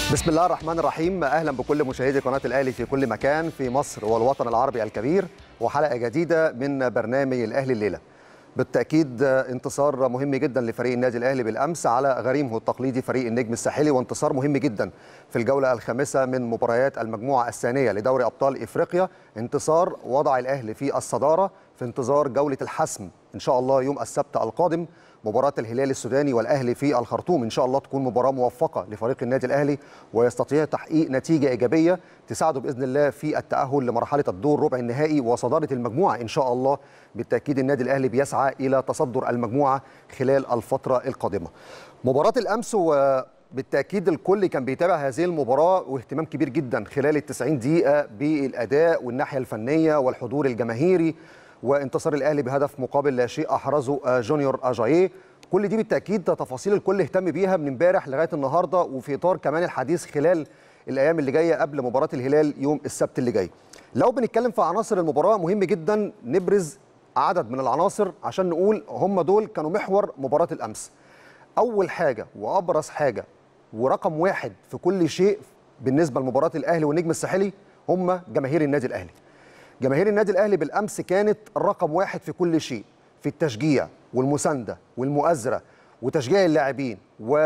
بسم الله الرحمن الرحيم اهلا بكل مشاهدي قناه الاهلي في كل مكان في مصر والوطن العربي الكبير وحلقه جديده من برنامج الاهلي الليله بالتاكيد انتصار مهم جدا لفريق النادي الاهلي بالامس على غريمه التقليدي فريق النجم الساحلي وانتصار مهم جدا في الجوله الخامسه من مباريات المجموعه الثانيه لدوري ابطال افريقيا انتصار وضع الاهلي في الصداره في انتظار جوله الحسم ان شاء الله يوم السبت القادم مباراة الهلال السوداني والأهلي في الخرطوم إن شاء الله تكون مباراة موفقة لفريق النادي الأهلي ويستطيع تحقيق نتيجة إيجابية تساعده بإذن الله في التأهل لمرحلة الدور ربع النهائي وصدارة المجموعة إن شاء الله بالتأكيد النادي الأهلي بيسعى إلى تصدر المجموعة خلال الفترة القادمة مباراة الأمس و بالتاكيد الكل كان بيتابع هذه المباراه واهتمام كبير جدا خلال ال 90 دقيقه بالاداء والناحيه الفنيه والحضور الجماهيري وانتصار الاهلي بهدف مقابل لا شيء احرزه جونيور اجاييه كل دي بالتاكيد تفاصيل الكل اهتم بيها من امبارح لغايه النهارده وفي اطار كمان الحديث خلال الايام اللي جايه قبل مباراه الهلال يوم السبت اللي جاي لو بنتكلم في عناصر المباراه مهم جدا نبرز عدد من العناصر عشان نقول هم دول كانوا محور مباراه الامس اول حاجه وابرز حاجه ورقم واحد في كل شيء بالنسبه لمباراه الاهلي والنجم الساحلي هم جماهير النادي الاهلي جماهير النادي الاهلي بالامس كانت رقم واحد في كل شيء في التشجيع والمسانده والمؤازره وتشجيع اللاعبين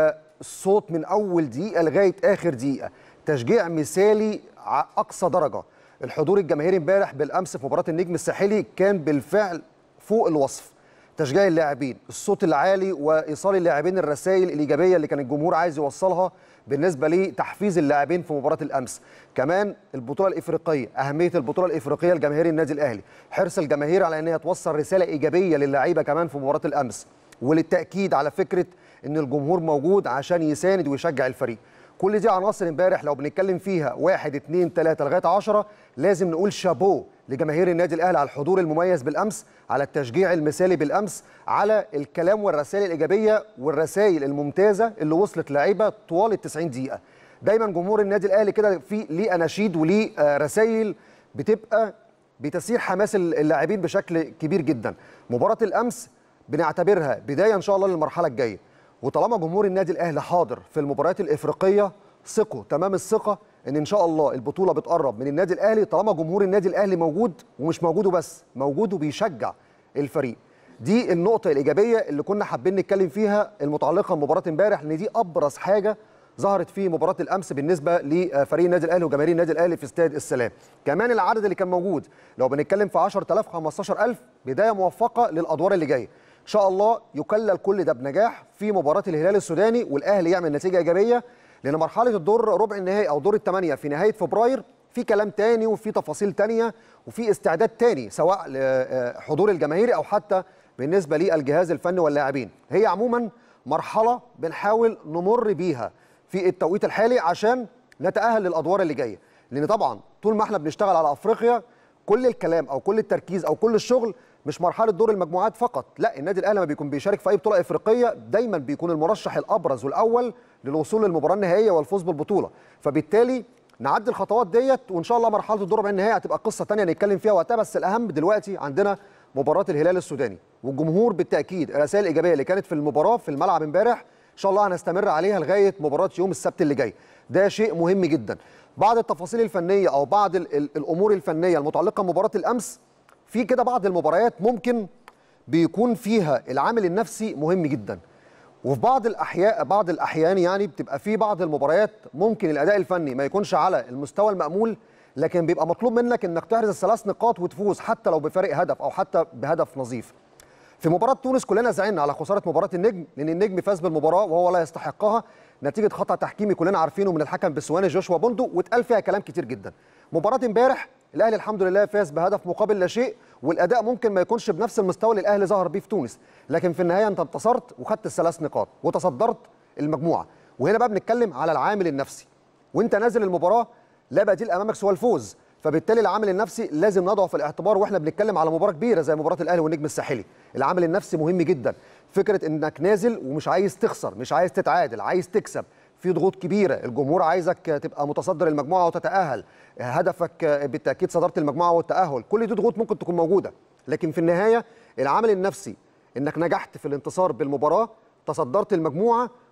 والصوت من اول دقيقه لغايه اخر دقيقه تشجيع مثالي اقصى درجه الحضور الجماهيري امبارح بالامس في مباراه النجم الساحلي كان بالفعل فوق الوصف تشجيع اللاعبين الصوت العالي وايصال اللاعبين الرسائل الايجابيه اللي كان الجمهور عايز يوصلها بالنسبه لتحفيز اللاعبين في مباراه الامس كمان البطوله الافريقيه اهميه البطوله الافريقيه لجماهير النادي الاهلي حرص الجماهير على ان هي توصل رساله ايجابيه للاعيبه كمان في مباراه الامس وللتاكيد على فكره ان الجمهور موجود عشان يساند ويشجع الفريق كل دي عناصر امبارح لو بنتكلم فيها واحد اتنين تلاته لغايه عشرة لازم نقول شابو لجماهير النادي الاهلي على الحضور المميز بالامس على التشجيع المثالي بالامس على الكلام والرسائل الايجابيه والرسائل الممتازه اللي وصلت لعيبه طوال ال 90 دقيقه دايما جمهور النادي الاهلي كده في ليه اناشيد وليه رسائل بتبقى بتسير حماس اللاعبين بشكل كبير جدا مباراه الامس بنعتبرها بدايه ان شاء الله للمرحله الجايه وطالما جمهور النادي الاهلي حاضر في المباريات الافريقيه ثقوا تمام الثقه ان ان شاء الله البطوله بتقرب من النادي الاهلي طالما جمهور النادي الاهلي موجود ومش موجود وبس موجود وبيشجع الفريق دي النقطه الايجابيه اللي كنا حابين نتكلم فيها المتعلقه بمباراه امبارح لان دي ابرز حاجه ظهرت في مباراه الامس بالنسبه لفريق النادي الاهلي وجماهير النادي الاهلي في استاد السلام كمان العدد اللي كان موجود لو بنتكلم في 10000 15000 بدايه موفقه للادوار اللي جايه ان شاء الله يكلل كل ده بنجاح في مباراه الهلال السوداني والاهلي يعمل نتيجه ايجابيه لان مرحله الدور ربع النهائي او دور الثمانيه في نهايه فبراير في كلام تاني وفي تفاصيل تانية وفي استعداد تاني سواء لحضور الجماهيري او حتى بالنسبه للجهاز الفني واللاعبين هي عموما مرحله بنحاول نمر بيها في التوقيت الحالي عشان نتاهل للادوار اللي جايه لان طبعا طول ما احنا بنشتغل على افريقيا كل الكلام او كل التركيز او كل الشغل مش مرحله دور المجموعات فقط لا النادي الاهلي لما بيكون بيشارك في اي بطوله افريقيه دايما بيكون المرشح الابرز والاول للوصول للمباراه النهائيه والفوز بالبطوله فبالتالي نعدي الخطوات ديت وان شاء الله مرحله الدور ربع النهائي هتبقى قصه ثانيه نتكلم فيها وقتها بس الاهم دلوقتي عندنا مباراه الهلال السوداني والجمهور بالتاكيد الرسائل الايجابيه اللي كانت في المباراه في الملعب امبارح ان شاء الله هنستمر عليها لغايه مباراه يوم السبت اللي جاي ده شيء مهم جدا بعض التفاصيل الفنيه او بعض ال ال الامور الفنيه المتعلقه بمباراه الامس في كده بعض المباريات ممكن بيكون فيها العامل النفسي مهم جدا وفي بعض الاحياء بعض الاحيان يعني بتبقى في بعض المباريات ممكن الاداء الفني ما يكونش على المستوى المامول لكن بيبقى مطلوب منك انك تحرز الثلاث نقاط وتفوز حتى لو بفارق هدف او حتى بهدف نظيف في مباراه تونس كلنا زعلنا على خساره مباراه النجم لان النجم فاز بالمباراه وهو لا يستحقها نتيجه خطا تحكيمي كلنا عارفينه من الحكم بسواني جوشوا بوندو واتقال فيها كلام كتير جدا مباراه امبارح الاهلي الحمد لله فاز بهدف مقابل لا شيء والاداء ممكن ما يكونش بنفس المستوى اللي الاهلي ظهر بيه في تونس لكن في النهايه انت انتصرت وخدت الثلاث نقاط وتصدرت المجموعه وهنا بقى بنتكلم على العامل النفسي وانت نازل المباراه لا بديل امامك سوى الفوز فبالتالي العامل النفسي لازم نضعه في الاعتبار واحنا بنتكلم على مباراه كبيره زي مباراه الاهلي والنجم الساحلي العامل النفسي مهم جدا فكره انك نازل ومش عايز تخسر مش عايز تتعادل عايز تكسب في ضغوط كبيره الجمهور عايزك تبقى متصدر المجموعه وتتاهل هدفك بالتاكيد صداره المجموعه والتاهل كل دي ضغوط ممكن تكون موجوده لكن في النهايه العامل النفسي انك نجحت في الانتصار بالمباراه تصدرت المجموعه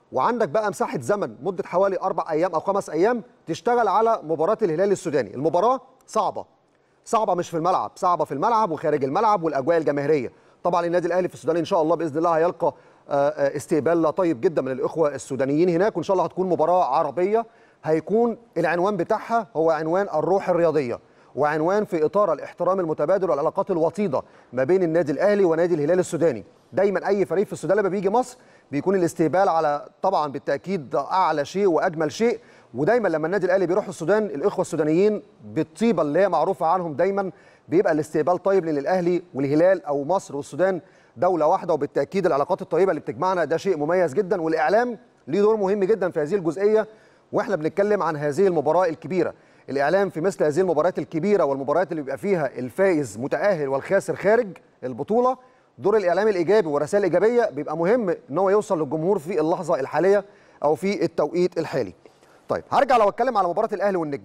وعندك بقى مساحه زمن مده حوالي اربع ايام او خمس ايام تشتغل على مباراه الهلال السوداني المباراه صعبه صعبه مش في الملعب صعبه في الملعب وخارج الملعب والاجواء الجماهيريه طبعا النادي الاهلي في السودان ان شاء الله باذن الله هيلقى استقبال طيب جدا من الاخوه السودانيين هناك وان شاء الله هتكون مباراه عربيه هيكون العنوان بتاعها هو عنوان الروح الرياضيه وعنوان في اطار الاحترام المتبادل والعلاقات الوطيده ما بين النادي الاهلي ونادي الهلال السوداني دايما اي فريق في السودان لما بيجي مصر بيكون الاستقبال على طبعا بالتاكيد اعلى شيء واجمل شيء ودايما لما النادي الاهلي بيروح السودان الاخوه السودانيين بالطيبه اللي هي معروفه عنهم دايما بيبقى الاستقبال طيب لان الاهلي والهلال او مصر والسودان دوله واحده وبالتاكيد العلاقات الطيبه اللي بتجمعنا ده شيء مميز جدا والاعلام ليه دور مهم جدا في هذه الجزئيه واحنا بنتكلم عن هذه المباراه الكبيره الاعلام في مثل هذه المباريات الكبيره والمباريات اللي بيبقى فيها الفائز متاهل والخاسر خارج البطوله دور الاعلام الايجابي والرسائل الايجابيه بيبقى مهم ان هو يوصل للجمهور في اللحظه الحاليه او في التوقيت الحالي طيب هرجع لو اتكلم على مباراه الاهلي والنجم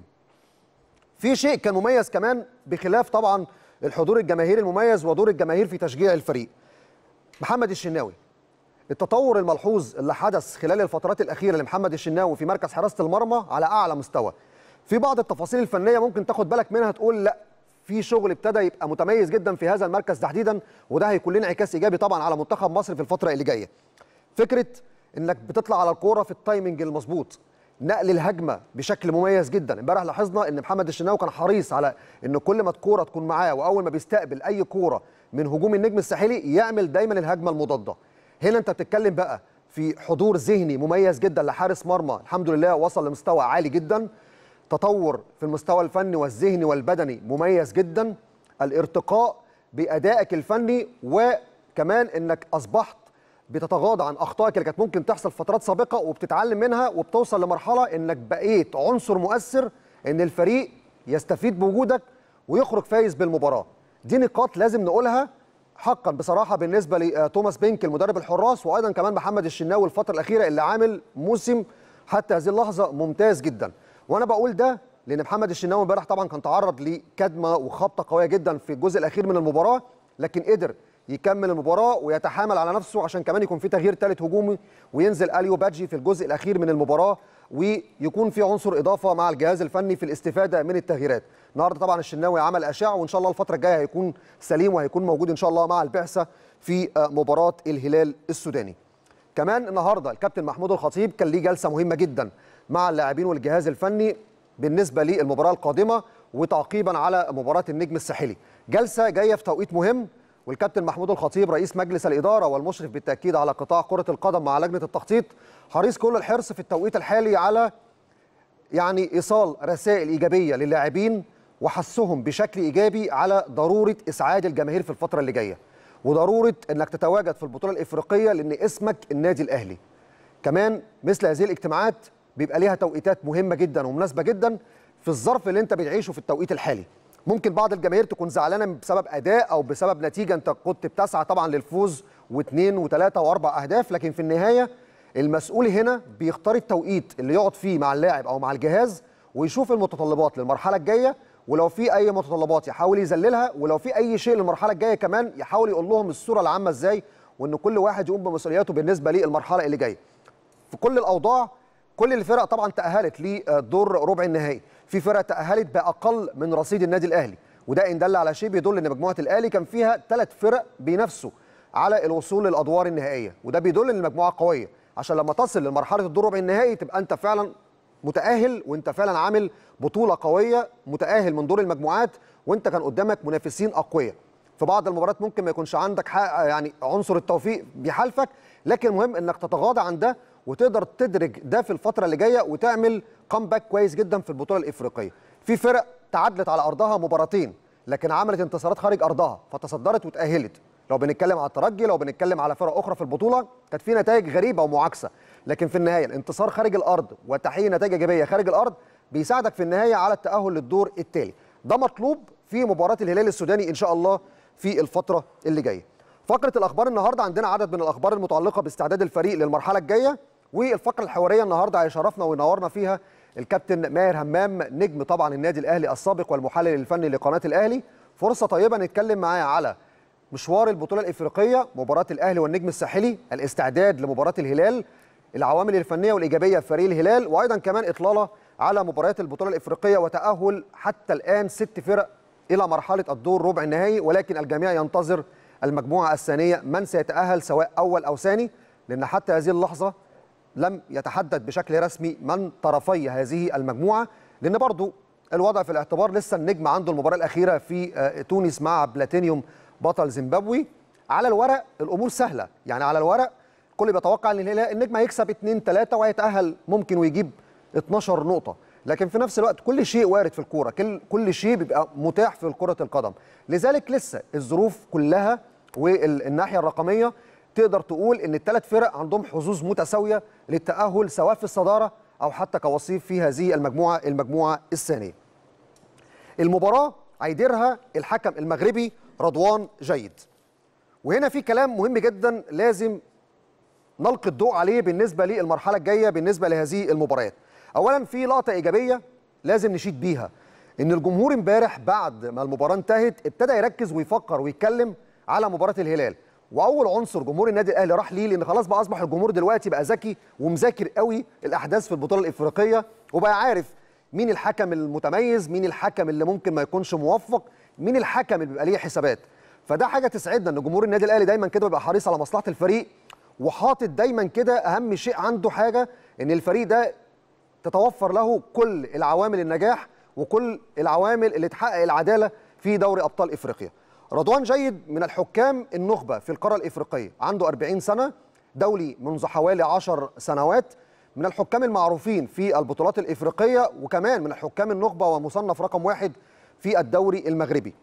في شيء كان مميز كمان بخلاف طبعا الحضور الجماهيري المميز ودور الجماهير في تشجيع الفريق محمد الشناوي التطور الملحوظ اللي حدث خلال الفترات الاخيره لمحمد الشناوي في مركز حراسه المرمى على اعلى مستوى في بعض التفاصيل الفنيه ممكن تاخد بالك منها تقول لا في شغل ابتدى يبقى متميز جدا في هذا المركز تحديدا وده هيكون لنا انعكاس ايجابي طبعا على منتخب مصر في الفتره اللي جايه فكره انك بتطلع على الكوره في التايمنج المظبوط نقل الهجمه بشكل مميز جدا امبارح لاحظنا ان محمد الشناوي كان حريص على ان كل ما الكوره تكون معاه واول ما بيستقبل اي كوره من هجوم النجم الساحلي يعمل دايما الهجمه المضاده هنا انت بتتكلم بقى في حضور ذهني مميز جدا لحارس مرمى الحمد لله وصل لمستوى عالي جدا تطور في المستوى الفني والذهني والبدني مميز جدا الارتقاء بادائك الفني وكمان انك اصبحت بتتغاضى عن اخطائك اللي كانت ممكن تحصل في فترات سابقه وبتتعلم منها وبتوصل لمرحله انك بقيت عنصر مؤثر ان الفريق يستفيد بوجودك ويخرج فايز بالمباراه دي نقاط لازم نقولها حقا بصراحه بالنسبه لتوماس بينك المدرب الحراس وايضا كمان محمد الشناوي الفتره الاخيره اللي عامل موسم حتى هذه اللحظه ممتاز جدا وانا بقول ده لان محمد الشناوي امبارح طبعا كان تعرض لكدمه وخبطه قويه جدا في الجزء الاخير من المباراه لكن قدر يكمل المباراه ويتحامل على نفسه عشان كمان يكون في تغيير ثالث هجومي وينزل اليو بادجي في الجزء الاخير من المباراه ويكون في عنصر اضافه مع الجهاز الفني في الاستفاده من التغييرات النهارده طبعا الشناوي عمل اشعه وان شاء الله الفتره الجايه هيكون سليم وهيكون موجود ان شاء الله مع البعثه في مباراه الهلال السوداني كمان النهارده الكابتن محمود الخطيب كان ليه جلسه مهمه جدا مع اللاعبين والجهاز الفني بالنسبه للمباراه القادمه وتعقيبا على مباراه النجم الساحلي جلسه جايه في توقيت مهم والكابتن محمود الخطيب رئيس مجلس الاداره والمشرف بالتاكيد على قطاع كره القدم مع لجنه التخطيط حريص كل الحرص في التوقيت الحالي على يعني ايصال رسائل ايجابيه للاعبين وحثهم بشكل ايجابي على ضروره اسعاد الجماهير في الفتره اللي جايه وضروره انك تتواجد في البطوله الافريقيه لان اسمك النادي الاهلي كمان مثل هذه الاجتماعات بيبقى ليها توقيتات مهمه جدا ومناسبه جدا في الظرف اللي انت بتعيشه في التوقيت الحالي ممكن بعض الجماهير تكون زعلانه بسبب اداء او بسبب نتيجه انت كنت بتسعى طبعا للفوز واثنين وثلاثه واربع اهداف لكن في النهايه المسؤول هنا بيختار التوقيت اللي يقعد فيه مع اللاعب او مع الجهاز ويشوف المتطلبات للمرحله الجايه ولو في اي متطلبات يحاول يذللها ولو في اي شيء للمرحله الجايه كمان يحاول يقول لهم الصوره العامه ازاي وان كل واحد يقوم بمسؤولياته بالنسبه للمرحله اللي جايه في كل الاوضاع كل الفرق طبعا تاهلت لدور ربع النهائي في فرق تاهلت باقل من رصيد النادي الاهلي وده ان دل على شيء بيدل ان مجموعه الاهلي كان فيها ثلاث فرق بينافسوا على الوصول للادوار النهائيه وده بيدل ان المجموعه قويه عشان لما تصل لمرحله الدور ربع النهائي تبقى انت فعلا متاهل وانت فعلا عامل بطوله قويه متاهل من دور المجموعات وانت كان قدامك منافسين اقوياء في بعض المباريات ممكن ما يكونش عندك حق يعني عنصر التوفيق بيحالفك لكن المهم انك تتغاضى عن ده وتقدر تدرج ده في الفتره اللي جايه وتعمل كومباك كويس جدا في البطوله الافريقيه في فرق تعادلت على ارضها مباراتين لكن عملت انتصارات خارج ارضها فتصدرت وتاهلت لو بنتكلم على الترجي لو بنتكلم على فرق اخرى في البطوله كانت في نتائج غريبه ومعاكسه لكن في النهايه الانتصار خارج الارض وتحقيق نتائج ايجابيه خارج الارض بيساعدك في النهايه على التاهل للدور التالي ده مطلوب في مباراه الهلال السوداني ان شاء الله في الفتره اللي جايه فقره الاخبار النهارده عندنا عدد من الاخبار المتعلقه باستعداد الفريق للمرحله الجايه والفقره الحواريه النهارده هيشرفنا وينورنا فيها الكابتن ماهر همام نجم طبعا النادي الاهلي السابق والمحلل الفني لقناه الاهلي فرصه طيبه نتكلم معاه على مشوار البطوله الافريقيه مباراه الاهلي والنجم الساحلي الاستعداد لمباراه الهلال العوامل الفنيه والايجابيه في فريق الهلال وايضا كمان اطلاله على مباريات البطوله الافريقيه وتاهل حتى الان ست فرق الى مرحله الدور ربع النهائي ولكن الجميع ينتظر المجموعه الثانيه من سيتاهل سواء اول او ثاني لان حتى هذه اللحظه لم يتحدد بشكل رسمي من طرفي هذه المجموعه لان برضو الوضع في الاعتبار لسه النجم عنده المباراه الاخيره في آه، تونس مع بلاتينيوم بطل زيمبابوي على الورق الامور سهله يعني على الورق كل بيتوقع ان الهلال النجم هيكسب 2 3 وهيتاهل ممكن ويجيب 12 نقطه لكن في نفس الوقت كل شيء وارد في الكوره كل كل شيء بيبقى متاح في كره القدم لذلك لسه الظروف كلها والناحيه الرقميه تقدر تقول ان الثلاث فرق عندهم حظوظ متساويه للتاهل سواء في الصداره او حتى كوصيف في هذه المجموعه المجموعه الثانيه المباراه هيديرها الحكم المغربي رضوان جيد وهنا في كلام مهم جدا لازم نلقي الضوء عليه بالنسبه للمرحله الجايه بالنسبه لهذه المباريات اولا في لقطه ايجابيه لازم نشيد بيها ان الجمهور امبارح بعد ما المباراه انتهت ابتدى يركز ويفكر ويتكلم على مباراه الهلال واول عنصر جمهور النادي الاهلي راح ليه لان خلاص بقى اصبح الجمهور دلوقتي بقى ذكي ومذاكر قوي الاحداث في البطوله الافريقيه وبقى عارف مين الحكم المتميز مين الحكم اللي ممكن ما يكونش موفق مين الحكم اللي بيبقى ليه حسابات فده حاجه تسعدنا ان جمهور النادي الاهلي دايما كده بيبقى حريص على مصلحه الفريق وحاطط دايما كده اهم شيء عنده حاجه ان الفريق ده تتوفر له كل العوامل النجاح وكل العوامل اللي تحقق العداله في دوري ابطال افريقيا. رضوان جيد من الحكام النخبه في القاره الافريقيه، عنده 40 سنه، دولي منذ حوالي 10 سنوات، من الحكام المعروفين في البطولات الافريقيه وكمان من الحكام النخبه ومصنف رقم واحد في الدوري المغربي.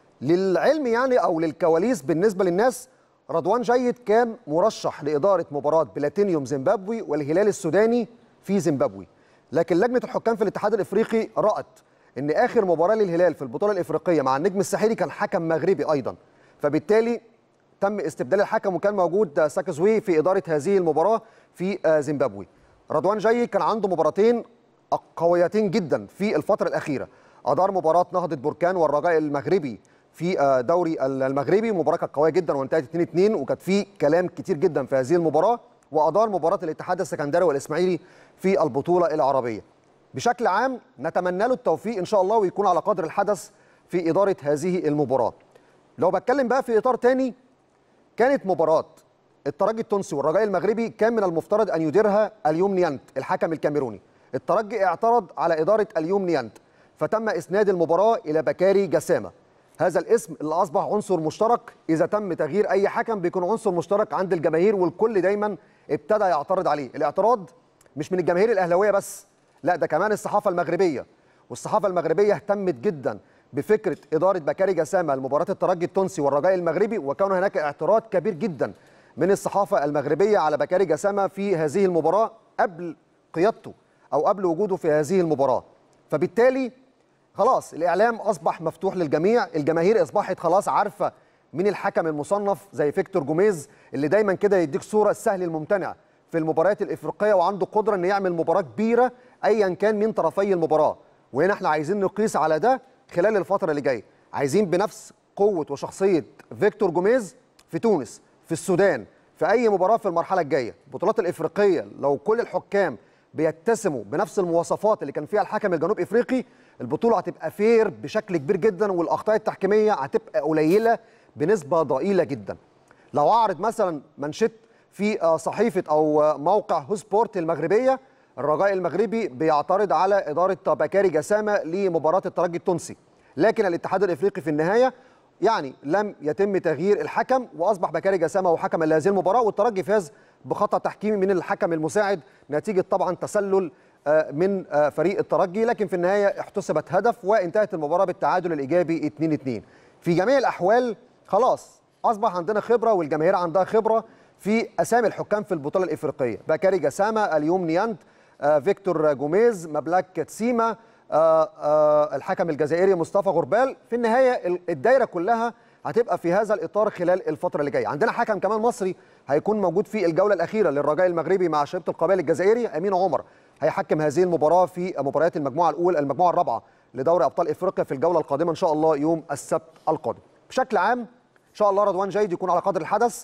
للعلم يعني او للكواليس بالنسبه للناس رضوان جيد كان مرشح لاداره مباراه بلاتينيوم زيمبابوي والهلال السوداني في زيمبابوي. لكن لجنه الحكام في الاتحاد الافريقي رات ان اخر مباراه للهلال في البطوله الافريقيه مع النجم الساحلي كان حكم مغربي ايضا فبالتالي تم استبدال الحكم وكان موجود ساكزوي في اداره هذه المباراه في زيمبابوي رضوان جاي كان عنده مباراتين قويتين جدا في الفتره الاخيره ادار مباراه نهضه بركان والرجاء المغربي في دوري المغربي مباراه كانت قويه جدا وانتهت 2 2 وكانت في كلام كتير جدا في هذه المباراه وادار مباراه الاتحاد السكندري والاسماعيلي في البطوله العربيه. بشكل عام نتمنى له التوفيق ان شاء الله ويكون على قدر الحدث في اداره هذه المباراه. لو بتكلم بقى في اطار تاني كانت مباراه الترجي التونسي والرجاء المغربي كان من المفترض ان يديرها اليوم نيانت الحكم الكاميروني. الترجي اعترض على اداره اليوم نيانت فتم اسناد المباراه الى بكاري جسامه. هذا الاسم اللي اصبح عنصر مشترك اذا تم تغيير اي حكم بيكون عنصر مشترك عند الجماهير والكل دايما ابتدى يعترض عليه الاعتراض مش من الجماهير الاهلاويه بس لا ده كمان الصحافه المغربيه والصحافه المغربيه اهتمت جدا بفكره اداره بكاري جسامه لمباراه الترجي التونسي والرجاء المغربي وكان هناك اعتراض كبير جدا من الصحافه المغربيه على بكاري جسامه في هذه المباراه قبل قيادته او قبل وجوده في هذه المباراه فبالتالي خلاص الاعلام اصبح مفتوح للجميع الجماهير اصبحت خلاص عارفه مين الحكم المصنف زي فيكتور جوميز اللي دايما كده يديك صوره السهل الممتنع في المباريات الافريقيه وعنده قدره ان يعمل مباراه كبيره ايا كان من طرفي المباراه وهنا احنا عايزين نقيس على ده خلال الفتره اللي جايه عايزين بنفس قوه وشخصيه فيكتور جوميز في تونس في السودان في اي مباراه في المرحله الجايه البطولات الافريقيه لو كل الحكام بيتسموا بنفس المواصفات اللي كان فيها الحكم الجنوب افريقي البطوله هتبقى فير بشكل كبير جدا والاخطاء التحكيميه هتبقى قليله بنسبه ضئيله جدا لو اعرض مثلا منشط في صحيفه او موقع هوسبورت المغربيه الرجاء المغربي بيعترض على اداره بكاري جسامه لمباراه الترجي التونسي لكن الاتحاد الافريقي في النهايه يعني لم يتم تغيير الحكم واصبح بكاري جسامه هو حكما لهذه المباراه والترجي فاز بخطا تحكيمي من الحكم المساعد نتيجه طبعا تسلل من فريق الترجي لكن في النهايه احتسبت هدف وانتهت المباراه بالتعادل الايجابي 2 2 في جميع الاحوال خلاص اصبح عندنا خبره والجماهير عندها خبره في اسامي الحكام في البطوله الافريقيه بكاري جسامه اليوم نيانت آه، فيكتور جوميز مبلاك تسيما آه، آه، الحكم الجزائري مصطفى غربال في النهايه الدايره كلها هتبقى في هذا الاطار خلال الفتره اللي جايه عندنا حكم كمان مصري هيكون موجود في الجوله الاخيره للرجاء المغربي مع شبيبه القبائل الجزائري امين عمر هيحكم هذه المباراه في مباريات المجموعه الاولى المجموعه الرابعه لدوري ابطال افريقيا في الجوله القادمه ان شاء الله يوم السبت القادم بشكل عام ان شاء الله رضوان جيد يكون على قدر الحدث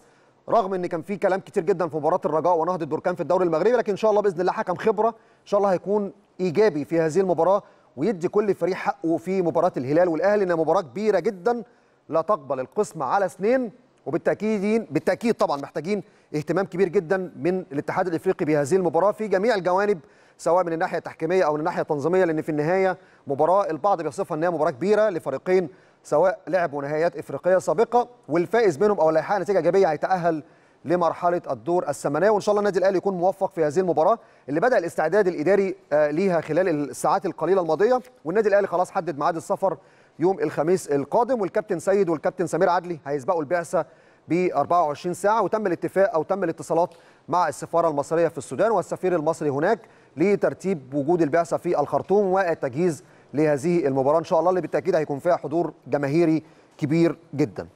رغم ان كان في كلام كتير جدا في مباراه الرجاء ونهضه بركان في الدوري المغربي لكن ان شاء الله باذن الله حكم خبره ان شاء الله هيكون ايجابي في هذه المباراه ويدي كل فريق حقه في مباراه الهلال والاهلي انها مباراه كبيره جدا لا تقبل القسمه على اثنين وبالتاكيد بالتاكيد طبعا محتاجين اهتمام كبير جدا من الاتحاد الافريقي بهذه المباراه في جميع الجوانب سواء من الناحيه التحكيميه او من الناحيه التنظيميه لان في النهايه مباراه البعض بيصفها انها مباراه كبيره لفريقين سواء لعبوا نهائيات افريقيه سابقه والفائز منهم او اللي هيحقق نتيجه ايجابيه هيتاهل لمرحله الدور الثمانيه وان شاء الله النادي الاهلي يكون موفق في هذه المباراه اللي بدا الاستعداد الاداري ليها خلال الساعات القليله الماضيه والنادي الاهلي خلاص حدد ميعاد السفر يوم الخميس القادم والكابتن سيد والكابتن سمير عدلي هيسبقوا البعثه ب 24 ساعه وتم الاتفاق او تم الاتصالات مع السفاره المصريه في السودان والسفير المصري هناك لترتيب وجود البعثه في الخرطوم والتجهيز لهذه المباراه ان شاء الله اللي بالتاكيد هيكون فيها حضور جماهيري كبير جدا.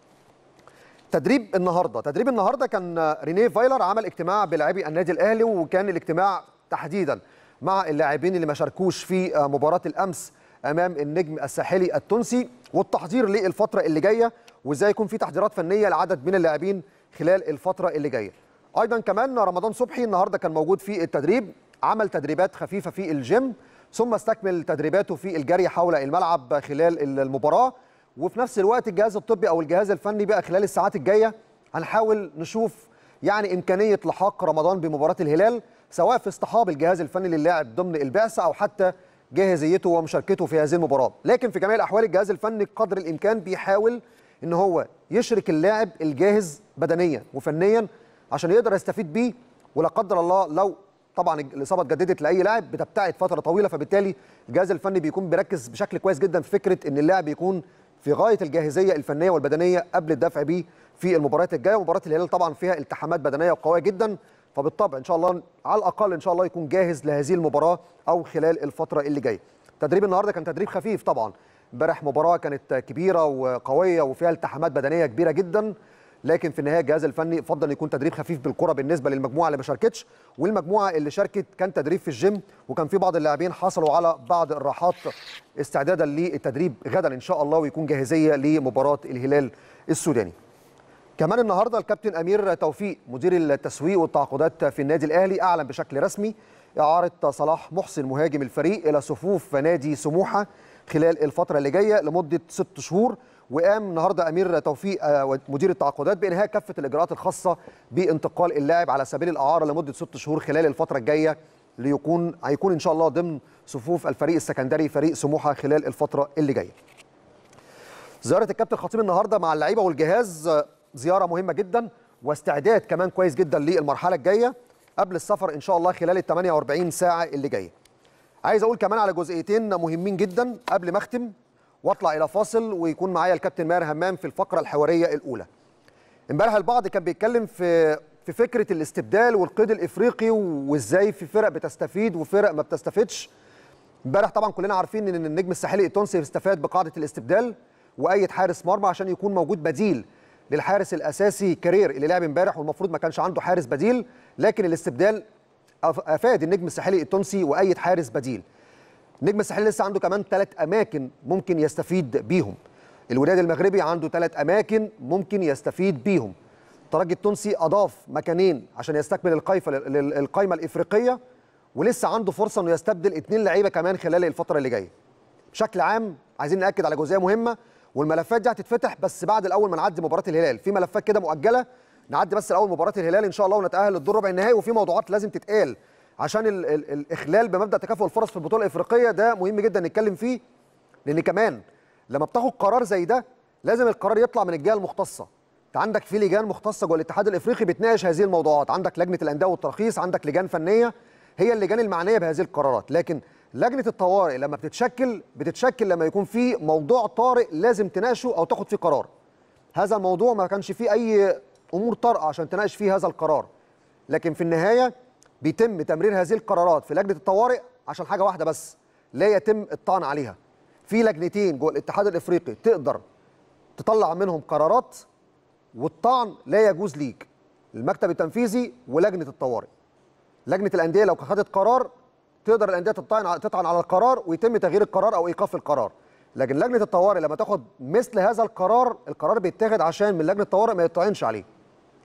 تدريب النهارده، تدريب النهارده كان رينيه فايلر عمل اجتماع بلاعبي النادي الاهلي وكان الاجتماع تحديدا مع اللاعبين اللي ما شاركوش في مباراه الامس امام النجم الساحلي التونسي والتحضير للفتره اللي جايه وازاي يكون في تحضيرات فنيه لعدد من اللاعبين خلال الفتره اللي جايه. ايضا كمان رمضان صبحي النهارده كان موجود في التدريب عمل تدريبات خفيفه في الجيم ثم استكمل تدريباته في الجري حول الملعب خلال المباراه وفي نفس الوقت الجهاز الطبي او الجهاز الفني بقى خلال الساعات الجايه هنحاول نشوف يعني امكانيه لحاق رمضان بمباراه الهلال سواء في اصطحاب الجهاز الفني للاعب ضمن البعثه او حتى جاهزيته ومشاركته في هذه المباراه لكن في جميع الاحوال الجهاز الفني قدر الامكان بيحاول ان هو يشرك اللاعب الجاهز بدنيا وفنيا عشان يقدر يستفيد بيه ولا قدر الله لو طبعا الاصابه اتجددت لاي لاعب بتبتعد فتره طويله فبالتالي الجهاز الفني بيكون بيركز بشكل كويس جدا في فكره ان اللاعب يكون في غايه الجاهزيه الفنيه والبدنيه قبل الدفع بيه في المباريات الجايه مباراه الهلال طبعا فيها التحامات بدنيه قويه جدا فبالطبع ان شاء الله على الاقل ان شاء الله يكون جاهز لهذه المباراه او خلال الفتره اللي جايه تدريب النهارده كان تدريب خفيف طبعا امبارح مباراه كانت كبيره وقويه وفيها التحامات بدنيه كبيره جدا لكن في النهايه الجهاز الفني فضل يكون تدريب خفيف بالكره بالنسبه للمجموعه اللي ما شاركتش والمجموعه اللي شاركت كان تدريب في الجيم وكان في بعض اللاعبين حصلوا على بعض الراحات استعدادا للتدريب غدا ان شاء الله ويكون جاهزيه لمباراه الهلال السوداني. كمان النهارده الكابتن امير توفيق مدير التسويق والتعاقدات في النادي الاهلي اعلن بشكل رسمي اعاره صلاح محسن مهاجم الفريق الى صفوف نادي سموحه خلال الفتره اللي جايه لمده ست شهور وقام النهارده امير توفيق مدير التعاقدات بانهاء كافه الاجراءات الخاصه بانتقال اللاعب على سبيل الاعاره لمده ست شهور خلال الفتره الجايه ليكون هيكون ان شاء الله ضمن صفوف الفريق السكندري فريق سموحه خلال الفتره اللي جايه. زياره الكابتن الخطيب النهارده مع اللعيبه والجهاز زياره مهمه جدا واستعداد كمان كويس جدا للمرحله الجايه قبل السفر ان شاء الله خلال ال 48 ساعه اللي جايه. عايز اقول كمان على جزئيتين مهمين جدا قبل ما اختم واطلع الى فاصل ويكون معايا الكابتن ماهر همام في الفقره الحواريه الاولى. امبارح البعض كان بيتكلم في في فكره الاستبدال والقيد الافريقي وازاي في فرق بتستفيد وفرق ما بتستفيدش. امبارح طبعا كلنا عارفين ان النجم الساحلي التونسي استفاد بقاعده الاستبدال وايد حارس مرمى عشان يكون موجود بديل للحارس الاساسي كارير اللي لعب امبارح والمفروض ما كانش عنده حارس بديل لكن الاستبدال افاد النجم الساحلي التونسي وايد حارس بديل. النجم الساحلي لسه عنده كمان ثلاث اماكن ممكن يستفيد بيهم. الوداد المغربي عنده ثلاث اماكن ممكن يستفيد بيهم. الترجي التونسي اضاف مكانين عشان يستكمل القايمه القايمه الافريقيه ولسه عنده فرصه انه يستبدل اثنين لعيبه كمان خلال الفتره اللي جايه. بشكل عام عايزين ناكد على جزئيه مهمه والملفات دي هتتفتح بس بعد الاول ما نعدي مباراه الهلال، في ملفات كده مؤجله نعدي بس الاول مباراه الهلال ان شاء الله ونتاهل للدور ربع النهائي وفي موضوعات لازم تتقال عشان ال ال الاخلال بمبدا تكافؤ الفرص في البطوله الافريقيه ده مهم جدا نتكلم فيه لان كمان لما بتاخد قرار زي ده لازم القرار يطلع من الجهه المختصه انت عندك في لجان مختصه جوه الاتحاد الافريقي بتناقش هذه الموضوعات عندك لجنه الانديه والترخيص عندك لجان فنيه هي اللجان المعنيه بهذه القرارات لكن لجنه الطوارئ لما بتتشكل بتتشكل لما يكون في موضوع طارئ لازم تناقشه او تاخد فيه قرار هذا الموضوع ما كانش فيه اي امور طارئه عشان تناقش فيه هذا القرار لكن في النهايه بيتم تمرير هذه القرارات في لجنه الطوارئ عشان حاجه واحده بس لا يتم الطعن عليها في لجنتين جوه الاتحاد الافريقي تقدر تطلع منهم قرارات والطعن لا يجوز ليك المكتب التنفيذي ولجنه الطوارئ لجنه الانديه لو خدت قرار تقدر الانديه تطعن تطعن على القرار ويتم تغيير القرار او ايقاف القرار لكن لجنه الطوارئ لما تاخد مثل هذا القرار القرار بيتاخد عشان من لجنه الطوارئ ما يطعنش عليه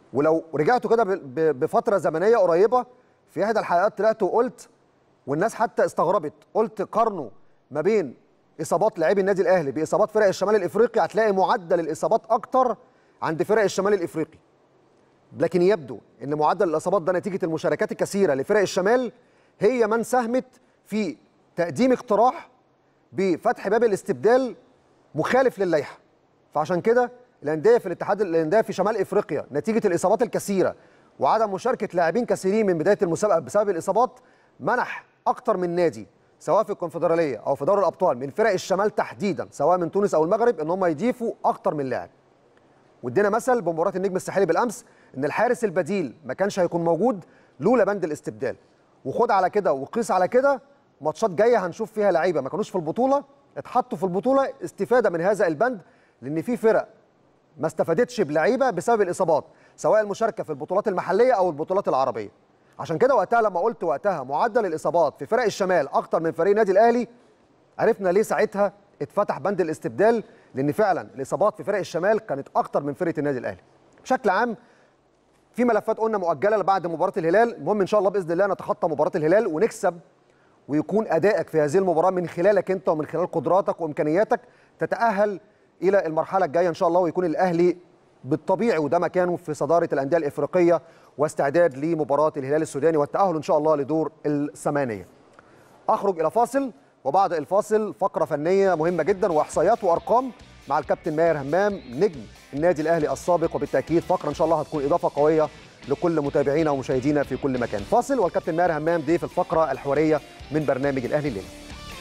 ولو رجعتوا كده ب- ب- بفتره زمنيه قريبه في احدى الحلقات طلعت وقلت والناس حتى استغربت قلت قارنوا ما بين اصابات لاعبي النادي الاهلي باصابات فرق الشمال الافريقي هتلاقي معدل الاصابات اكتر عند فرق الشمال الافريقي لكن يبدو ان معدل الاصابات ده نتيجه المشاركات الكثيره لفرق الشمال هي من ساهمت في تقديم اقتراح بفتح باب الاستبدال مخالف للائحه فعشان كده الانديه في الاتحاد الانديه في شمال افريقيا نتيجه الاصابات الكثيره وعدم مشاركه لاعبين كثيرين من بدايه المسابقه بسبب الاصابات منح اكتر من نادي سواء في الكونفدراليه او في دوري الابطال من فرق الشمال تحديدا سواء من تونس او المغرب ان هم يضيفوا اكتر من لاعب وادينا مثل بمباراه النجم الساحلي بالامس ان الحارس البديل ما كانش هيكون موجود لولا بند الاستبدال وخد على كده وقيس على كده ماتشات جايه هنشوف فيها لعيبه ما كانوش في البطوله اتحطوا في البطوله استفاده من هذا البند لان في فرق ما استفادتش بلعيبه بسبب الاصابات سواء المشاركه في البطولات المحليه او البطولات العربيه عشان كده وقتها لما قلت وقتها معدل الاصابات في فرق الشمال اكتر من فريق النادي الاهلي عرفنا ليه ساعتها اتفتح بند الاستبدال لان فعلا الاصابات في فرق الشمال كانت اكتر من فرقه النادي الاهلي بشكل عام في ملفات قلنا مؤجله بعد مباراه الهلال المهم ان شاء الله باذن الله نتخطى مباراه الهلال ونكسب ويكون ادائك في هذه المباراه من خلالك انت ومن خلال قدراتك وامكانياتك تتاهل الى المرحله الجايه ان شاء الله ويكون الاهلي بالطبيعي وده مكانه في صداره الانديه الافريقيه واستعداد لمباراه الهلال السوداني والتاهل ان شاء الله لدور الثمانيه. اخرج الى فاصل وبعد الفاصل فقره فنيه مهمه جدا واحصائيات وارقام مع الكابتن ماهر همام نجم النادي الاهلي السابق وبالتاكيد فقره ان شاء الله هتكون اضافه قويه لكل متابعينا ومشاهدينا في كل مكان. فاصل والكابتن ماهر همام ضيف الفقره الحواريه من برنامج الاهلي الليله.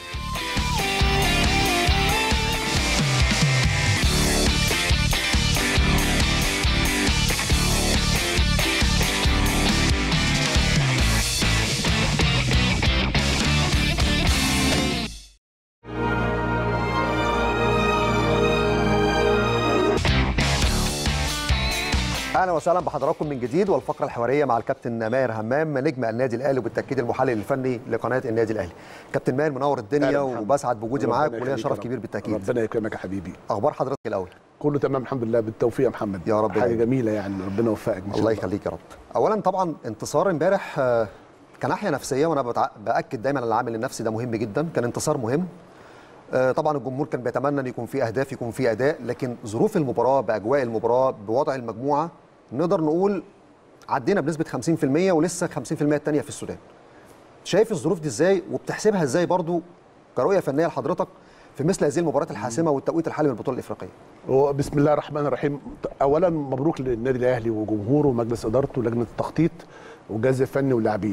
اهلا وسهلا بحضراتكم من جديد والفقره الحواريه مع الكابتن ماهر همام نجم النادي الاهلي وبالتاكيد المحلل الفني لقناه النادي الاهلي. كابتن ماهر منور الدنيا أهلا محمد. وبسعد بوجودي ربنا معاك وليا يخليك شرف يا كبير رب. بالتاكيد. ربنا يكرمك يا حبيبي اخبار حضرتك الاول؟ كله تمام الحمد لله بالتوفيق يا محمد يا رب حاجه دايما. جميله يعني ربنا يوفقك ان شاء الله الله يخليك يا رب. اولا طبعا انتصار امبارح آه، كناحيه نفسيه وانا بتع... باكد دايما على العامل النفسي ده مهم جدا كان انتصار مهم آه، طبعا الجمهور كان بيتمنى ان يكون في اهداف يكون في اداء لكن ظروف المباراه باجواء المباراه بوضع المجموعه نقدر نقول عدينا بنسبه 50% ولسه 50% الثانيه في السودان شايف الظروف دي ازاي وبتحسبها ازاي برضو كرؤيه فنيه لحضرتك في مثل هذه المباريات الحاسمه والتوقيت الحالي من البطوله الافريقيه وبسم الله الرحمن الرحيم اولا مبروك للنادي الاهلي وجمهوره ومجلس ادارته ولجنه التخطيط والجهاز الفني واللاعبين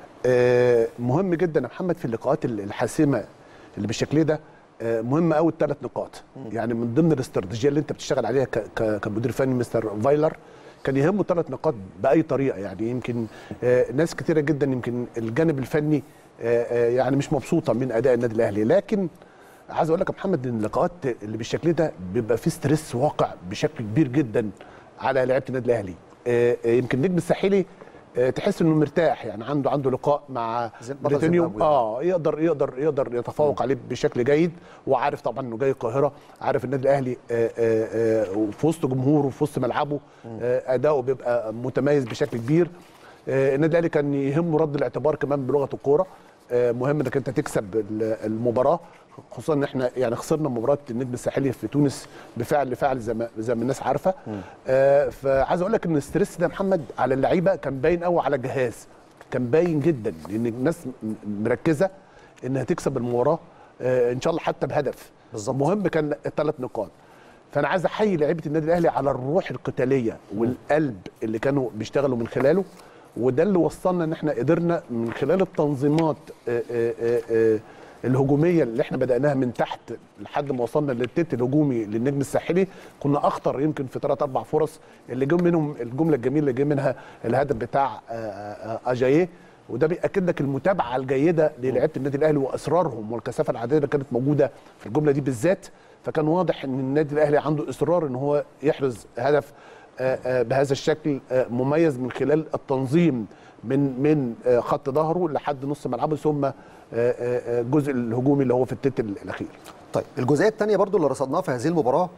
آه، مهم جدا يا محمد في اللقاءات الحاسمه اللي بالشكل ده آه، مهم قوي الثلاث نقاط يعني من ضمن الاستراتيجيه اللي انت بتشتغل عليها ك- ك- كمدير فني مستر فايلر كان يهمه ثلاث نقاط باي طريقه يعني يمكن آه، ناس كتيره جدا يمكن الجانب الفني آه، آه، يعني مش مبسوطه من اداء النادي الاهلي لكن عايز اقول لك يا محمد ان اللقاءات اللي بالشكل ده بيبقى فيه ستريس واقع بشكل كبير جدا على لعيبه النادي الاهلي آه، آه، يمكن النجم الساحلي آه، تحس انه مرتاح يعني عنده عنده لقاء مع زي- بطل بريتانيوم زيمبابوي. اه يقدر يقدر يقدر يتفوق عليه بشكل جيد وعارف طبعا انه جاي القاهره عارف النادي الاهلي آه، آه، آه، في وسط جمهوره في وسط ملعبه آه، اداؤه بيبقى متميز بشكل كبير آه، النادي الاهلي كان يهمه رد الاعتبار كمان بلغه الكوره آه، مهم انك انت تكسب ال- المباراه خصوصا ان احنا يعني خسرنا مباراه النجم الساحلي في تونس بفعل لفعل زي ما زي ما الناس عارفه آه، فعايز اقول لك ان الستريس ده يا محمد على اللعيبه كان باين قوي على الجهاز كان باين جدا لان الناس م- مركزه انها تكسب المباراه آه، ان شاء الله حتى بهدف بالظبط. مهم كان الثلاث نقاط فانا عايز احيي لعيبه النادي الاهلي على الروح القتاليه والقلب اللي كانوا بيشتغلوا من خلاله وده اللي وصلنا ان احنا قدرنا من خلال التنظيمات آه، آه، آه، آه، الهجوميه اللي احنا بداناها من تحت لحد ما وصلنا للتيت الهجومي للنجم الساحلي كنا اخطر يمكن في ثلاث اربع فرص اللي جم منهم الجمله الجميله اللي جه منها الهدف بتاع آه، آه، آه، اجاييه وده بياكد لك المتابعه الجيده للعيبه النادي الاهلي واصرارهم والكثافه العدديه اللي كانت موجوده في الجمله دي بالذات فكان واضح ان النادي الاهلي عنده اصرار ان هو يحرز هدف آه، آه، بهذا الشكل آه، مميز من خلال التنظيم من من آه، خط ظهره لحد نص ملعبه ثم آه، آه، آه، الجزء الهجومي اللي هو في التت الاخير طيب الجزئيه الثانيه برضو اللي رصدناها في هذه المباراه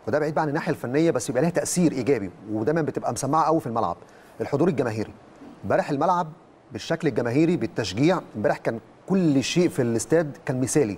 وده بعيد بقى عن الناحيه الفنيه بس يبقى لها تاثير ايجابي ودايما بتبقى مسمعه قوي في الملعب الحضور الجماهيري امبارح الملعب بالشكل الجماهيري بالتشجيع امبارح كان كل شيء في الاستاد كان مثالي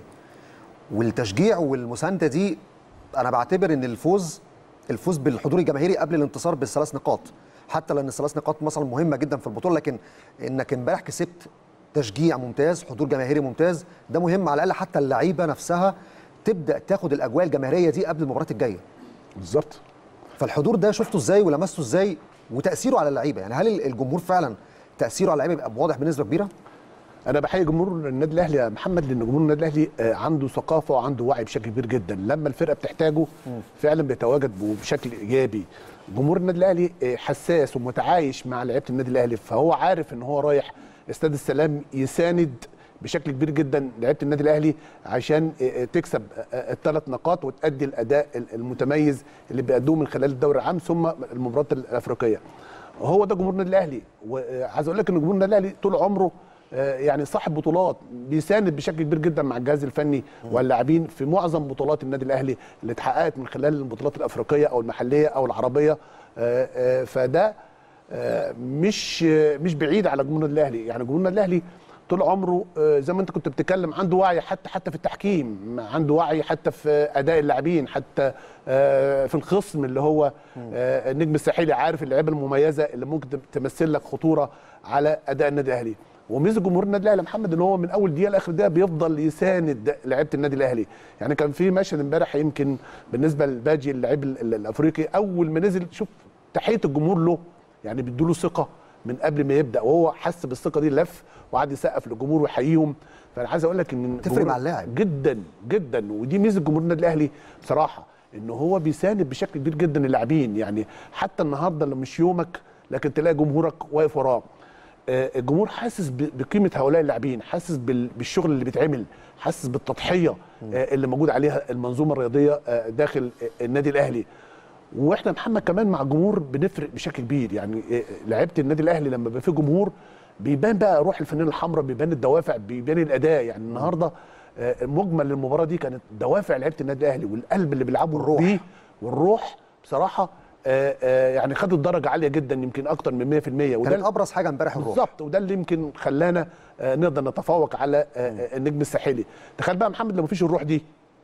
والتشجيع والمسانده دي انا بعتبر ان الفوز الفوز بالحضور الجماهيري قبل الانتصار بالثلاث نقاط حتى لان الثلاث نقاط مثلا مهمه جدا في البطوله لكن انك امبارح كسبت تشجيع ممتاز حضور جماهيري ممتاز ده مهم على الاقل حتى اللعيبه نفسها تبدا تاخد الاجواء الجماهيريه دي قبل المباراه الجايه بالظبط فالحضور ده شفته ازاي ولمسته ازاي وتاثيره على اللعيبه يعني هل الجمهور فعلا تاثيره على اللعيبه بيبقى واضح بنسبه كبيره انا بحيي جمهور النادي الاهلي يا محمد لان جمهور النادي الاهلي آه، عنده ثقافه وعنده وعي بشكل كبير جدا لما الفرقه بتحتاجه فعلا بيتواجد بشكل ايجابي جمهور النادي الاهلي آه، حساس ومتعايش مع لعيبه النادي الاهلي فهو عارف ان هو رايح استاد السلام يساند بشكل كبير جدا لعيبه النادي الاهلي عشان آه، آه، تكسب الثلاث نقاط وتأدي الاداء ال- المتميز اللي بيأدوه من خلال الدوري العام ثم المباريات الافريقيه هو ده جمهور النادي الاهلي وعايز اقول لك ان جمهور النادي الاهلي طول عمره آه، يعني صاحب بطولات بيساند بشكل كبير جدا مع الجهاز الفني واللاعبين في معظم بطولات النادي الاهلي اللي اتحققت من خلال البطولات الافريقيه او المحليه او العربيه آه، آه، فده آه، مش آه، مش بعيد على جمهور النادي الاهلي يعني جمهور النادي الاهلي طول عمره آه، زي ما انت كنت بتتكلم عنده وعي حتى حتى في التحكيم عنده وعي حتى في اداء اللاعبين حتى آه، في الخصم اللي هو آه، النجم الساحلي عارف اللعيبه المميزه اللي ممكن تمثل لك خطوره على اداء النادي الاهلي وميزه جمهور النادي الاهلي يا محمد ان هو من اول دقيقه لاخر دقيقه بيفضل يساند لعيبه النادي الاهلي يعني كان في مشهد امبارح يمكن بالنسبه لباجي اللاعب ال- ال- الافريقي اول ما نزل شوف تحيه الجمهور له يعني بيدوا له ثقه من قبل ما يبدا وهو حس بالثقه دي لف وقعد يسقف للجمهور ويحييهم فانا عايز اقول لك ان تفرق جمهور- مع اللاعب. جدا جدا ودي ميزه جمهور النادي الاهلي بصراحه ان هو بيساند بشكل كبير جدا اللاعبين يعني حتى النهارده لو مش يومك لكن تلاقي جمهورك واقف وراه آه، الجمهور حاسس ب- بقيمه هؤلاء اللاعبين حاسس بال- بالشغل اللي بيتعمل حاسس بالتضحيه آه، اللي موجود عليها المنظومه الرياضيه آه، داخل آه، النادي الاهلي واحنا محمد كمان مع الجمهور بنفرق بشكل كبير يعني آه، لعيبه النادي الاهلي لما بيبقى فيه جمهور بيبان بقى روح الفنانه الحمراء بيبان الدوافع بيبان الاداء يعني النهارده آه، مجمل المباراه دي كانت دوافع لعيبه النادي الاهلي والقلب اللي بيلعبوا والروح. بيه والروح بصراحه آه، آه، يعني خدت درجه عاليه جدا يمكن اكتر من 100% وده كانت ابرز حاجه امبارح الروح بالظبط وده اللي يمكن خلانا آه، نقدر نتفوق على آه، آه، النجم الساحلي تخيل بقى محمد لو مفيش الروح دي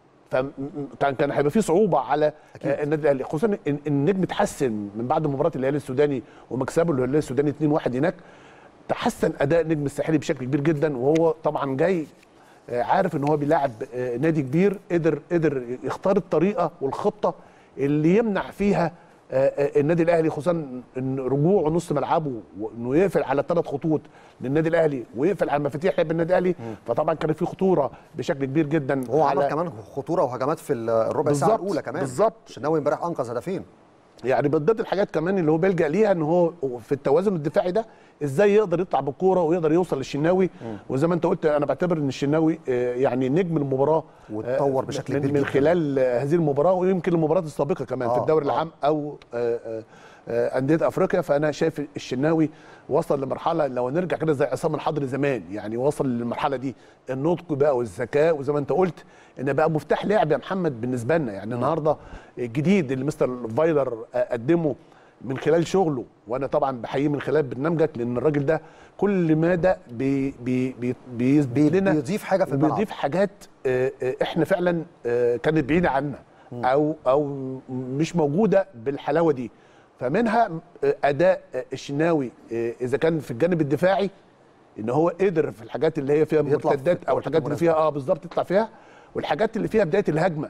فكان كان هيبقى في صعوبه على آه، النادي الاهلي خصوصا إن- إن النجم اتحسن من بعد مباراه الهلال السوداني ومكسبه للهلال السوداني 2-1 هناك تحسن اداء النجم الساحلي بشكل كبير جدا وهو طبعا جاي آه، عارف ان هو بيلاعب آه، نادي كبير قدر قدر يختار الطريقه والخطه اللي يمنع فيها آه، آه، النادي الاهلي خصوصا ان رجوعه نص ملعبه وانه يقفل على ثلاث خطوط للنادي الاهلي ويقفل على مفاتيح لعب النادي الاهلي فطبعا كان في خطوره بشكل كبير جدا هو عمل على- كمان خطوره وهجمات في الربع ساعه بالظبط، الاولى كمان بالظبط. الشناوي امبارح انقذ هدفين يعني من ضمن الحاجات كمان اللي هو بيلجا ليها ان هو في التوازن الدفاعي ده ازاي يقدر يطلع بالكوره ويقدر يوصل للشناوي وزي ما انت قلت انا بعتبر ان الشناوي آه، يعني نجم المباراه واتطور آه، بشكل من, كبير من جدا. خلال آه، هذه المباراه ويمكن المباريات السابقه كمان في آه، الدوري آه. العام او آه، آه، آه، انديه افريقيا فانا شايف الشناوي وصل لمرحله لو نرجع كده زي عصام الحضري زمان يعني وصل للمرحله دي النطق بقى والذكاء وزي ما انت قلت ان بقى مفتاح لعب يا محمد بالنسبه لنا يعني النهارده الجديد اللي مستر فايلر آه، قدمه من خلال شغله وانا طبعا بحييه من خلال برنامجك لان الراجل ده كل مدى بي بي بي بيثبت لنا بيضيف حاجه في الملعب بيضيف حاجات آه، آه، احنا فعلا آه، كانت بعيده عنا او او مش موجوده بالحلاوه دي فمنها آه، اداء آه، الشناوي آه، اذا كان في الجانب الدفاعي ان هو قدر في الحاجات اللي هي فيها يطلع في مرتدات او الوقت الحاجات اللي المناسب. فيها اه بالظبط يطلع فيها والحاجات اللي فيها بدايه الهجمه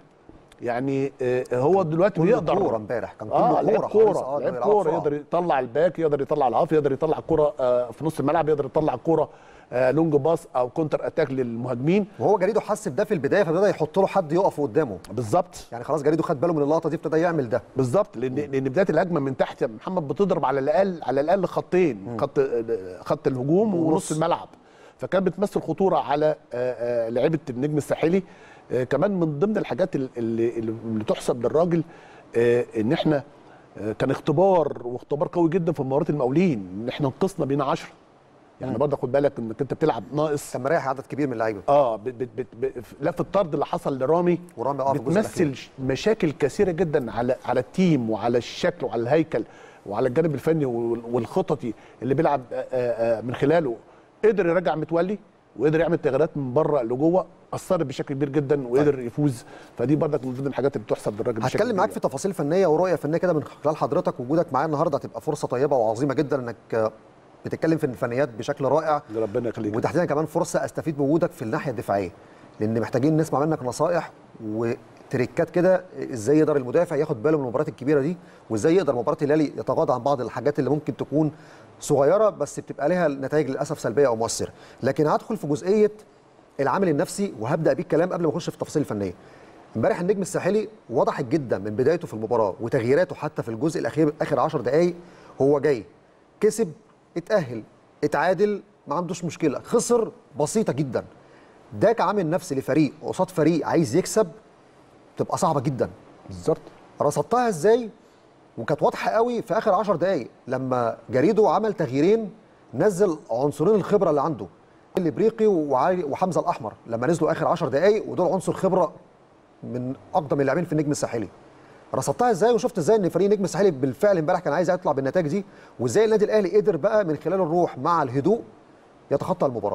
يعني آه، هو دلوقتي كله بيقدر كورة امبارح، كان كله اه كورة لعيب خالص، كوره آه، لعيب بيلعبوا كوره بسرعة. يقدر يطلع الباك يقدر يطلع الهاف يقدر يطلع الكوره آه، في نص الملعب يقدر يطلع الكوره آه، لونج باس او كونتر اتاك للمهاجمين وهو جريدو حس بده في البدايه فابتدى يحط له حد يقف قدامه بالظبط يعني خلاص جريدو خد باله من اللقطه دي ابتدى يعمل ده بالظبط لان لان بدايه الهجمه من تحت يا محمد بتضرب على الاقل على الاقل خطين خط خط الهجوم ونص ونص. الملعب فكان بتمثل خطوره على آه، آه، لعيبه النجم الساحلي آه، كمان من ضمن الحاجات اللي, اللي, اللي تحسب للراجل آه، ان احنا آه، كان اختبار واختبار قوي جدا في مباراه المقاولين ان احنا نقصنا بينا 10 يعني برضه خد بالك انك انت بتلعب ناقص كان مريح عدد كبير من اللعيبه اه بت بت بت بت لا في الطرد اللي حصل لرامي ورامي اه في الجزء بتمثل الأخير. ش- مشاكل كثيره جدا على على التيم وعلى الشكل وعلى الهيكل وعلى الجانب الفني وال- والخططي اللي بيلعب آه، آه، من خلاله قدر يرجع متولي وقدر يعمل تغييرات من بره لجوه اثرت بشكل كبير جدا وقدر يفوز فدي برضك من ضمن الحاجات اللي بتحسب للراجل بشكل هتكلم معاك كبير. في تفاصيل فنيه ورؤيه فنيه كده من خلال حضرتك وجودك معايا النهارده هتبقى فرصه طيبه وعظيمه جدا انك آه، بتتكلم في الفنيات بشكل رائع ربنا يخليك وتحديدا كمان فرصه استفيد بوجودك في الناحيه الدفاعيه لان محتاجين نسمع منك نصائح وتريكات كده ازاي يقدر المدافع ياخد باله من المباريات الكبيره دي وازاي يقدر مباراه الهلال يتغاضى عن بعض الحاجات اللي ممكن تكون صغيره بس بتبقى لها نتائج للاسف سلبيه او مؤثره لكن هدخل في جزئيه العامل النفسي وهبدا بيه الكلام قبل ما اخش في التفاصيل الفنيه امبارح النجم الساحلي وضحت جدا من بدايته في المباراه وتغييراته حتى في الجزء الاخير اخر 10 دقائق هو جاي كسب اتاهل اتعادل ما عندوش مشكله خسر بسيطه جدا ده كعامل نفسي لفريق قصاد فريق عايز يكسب تبقى صعبه جدا بالظبط رصدتها ازاي وكانت واضحه قوي في اخر 10 دقائق لما جريدو عمل تغييرين نزل عنصرين الخبره اللي عنده الابريقي وعلي- وحمزه الاحمر لما نزلوا اخر 10 دقائق ودول عنصر خبره من اقدم اللاعبين في النجم الساحلي رصدتها ازاي وشفت ازاي ان فريق النجم الساحلي بالفعل امبارح كان عايز يطلع بالنتائج دي وازاي النادي الاهلي قدر بقى من خلال الروح مع الهدوء يتخطى المباراه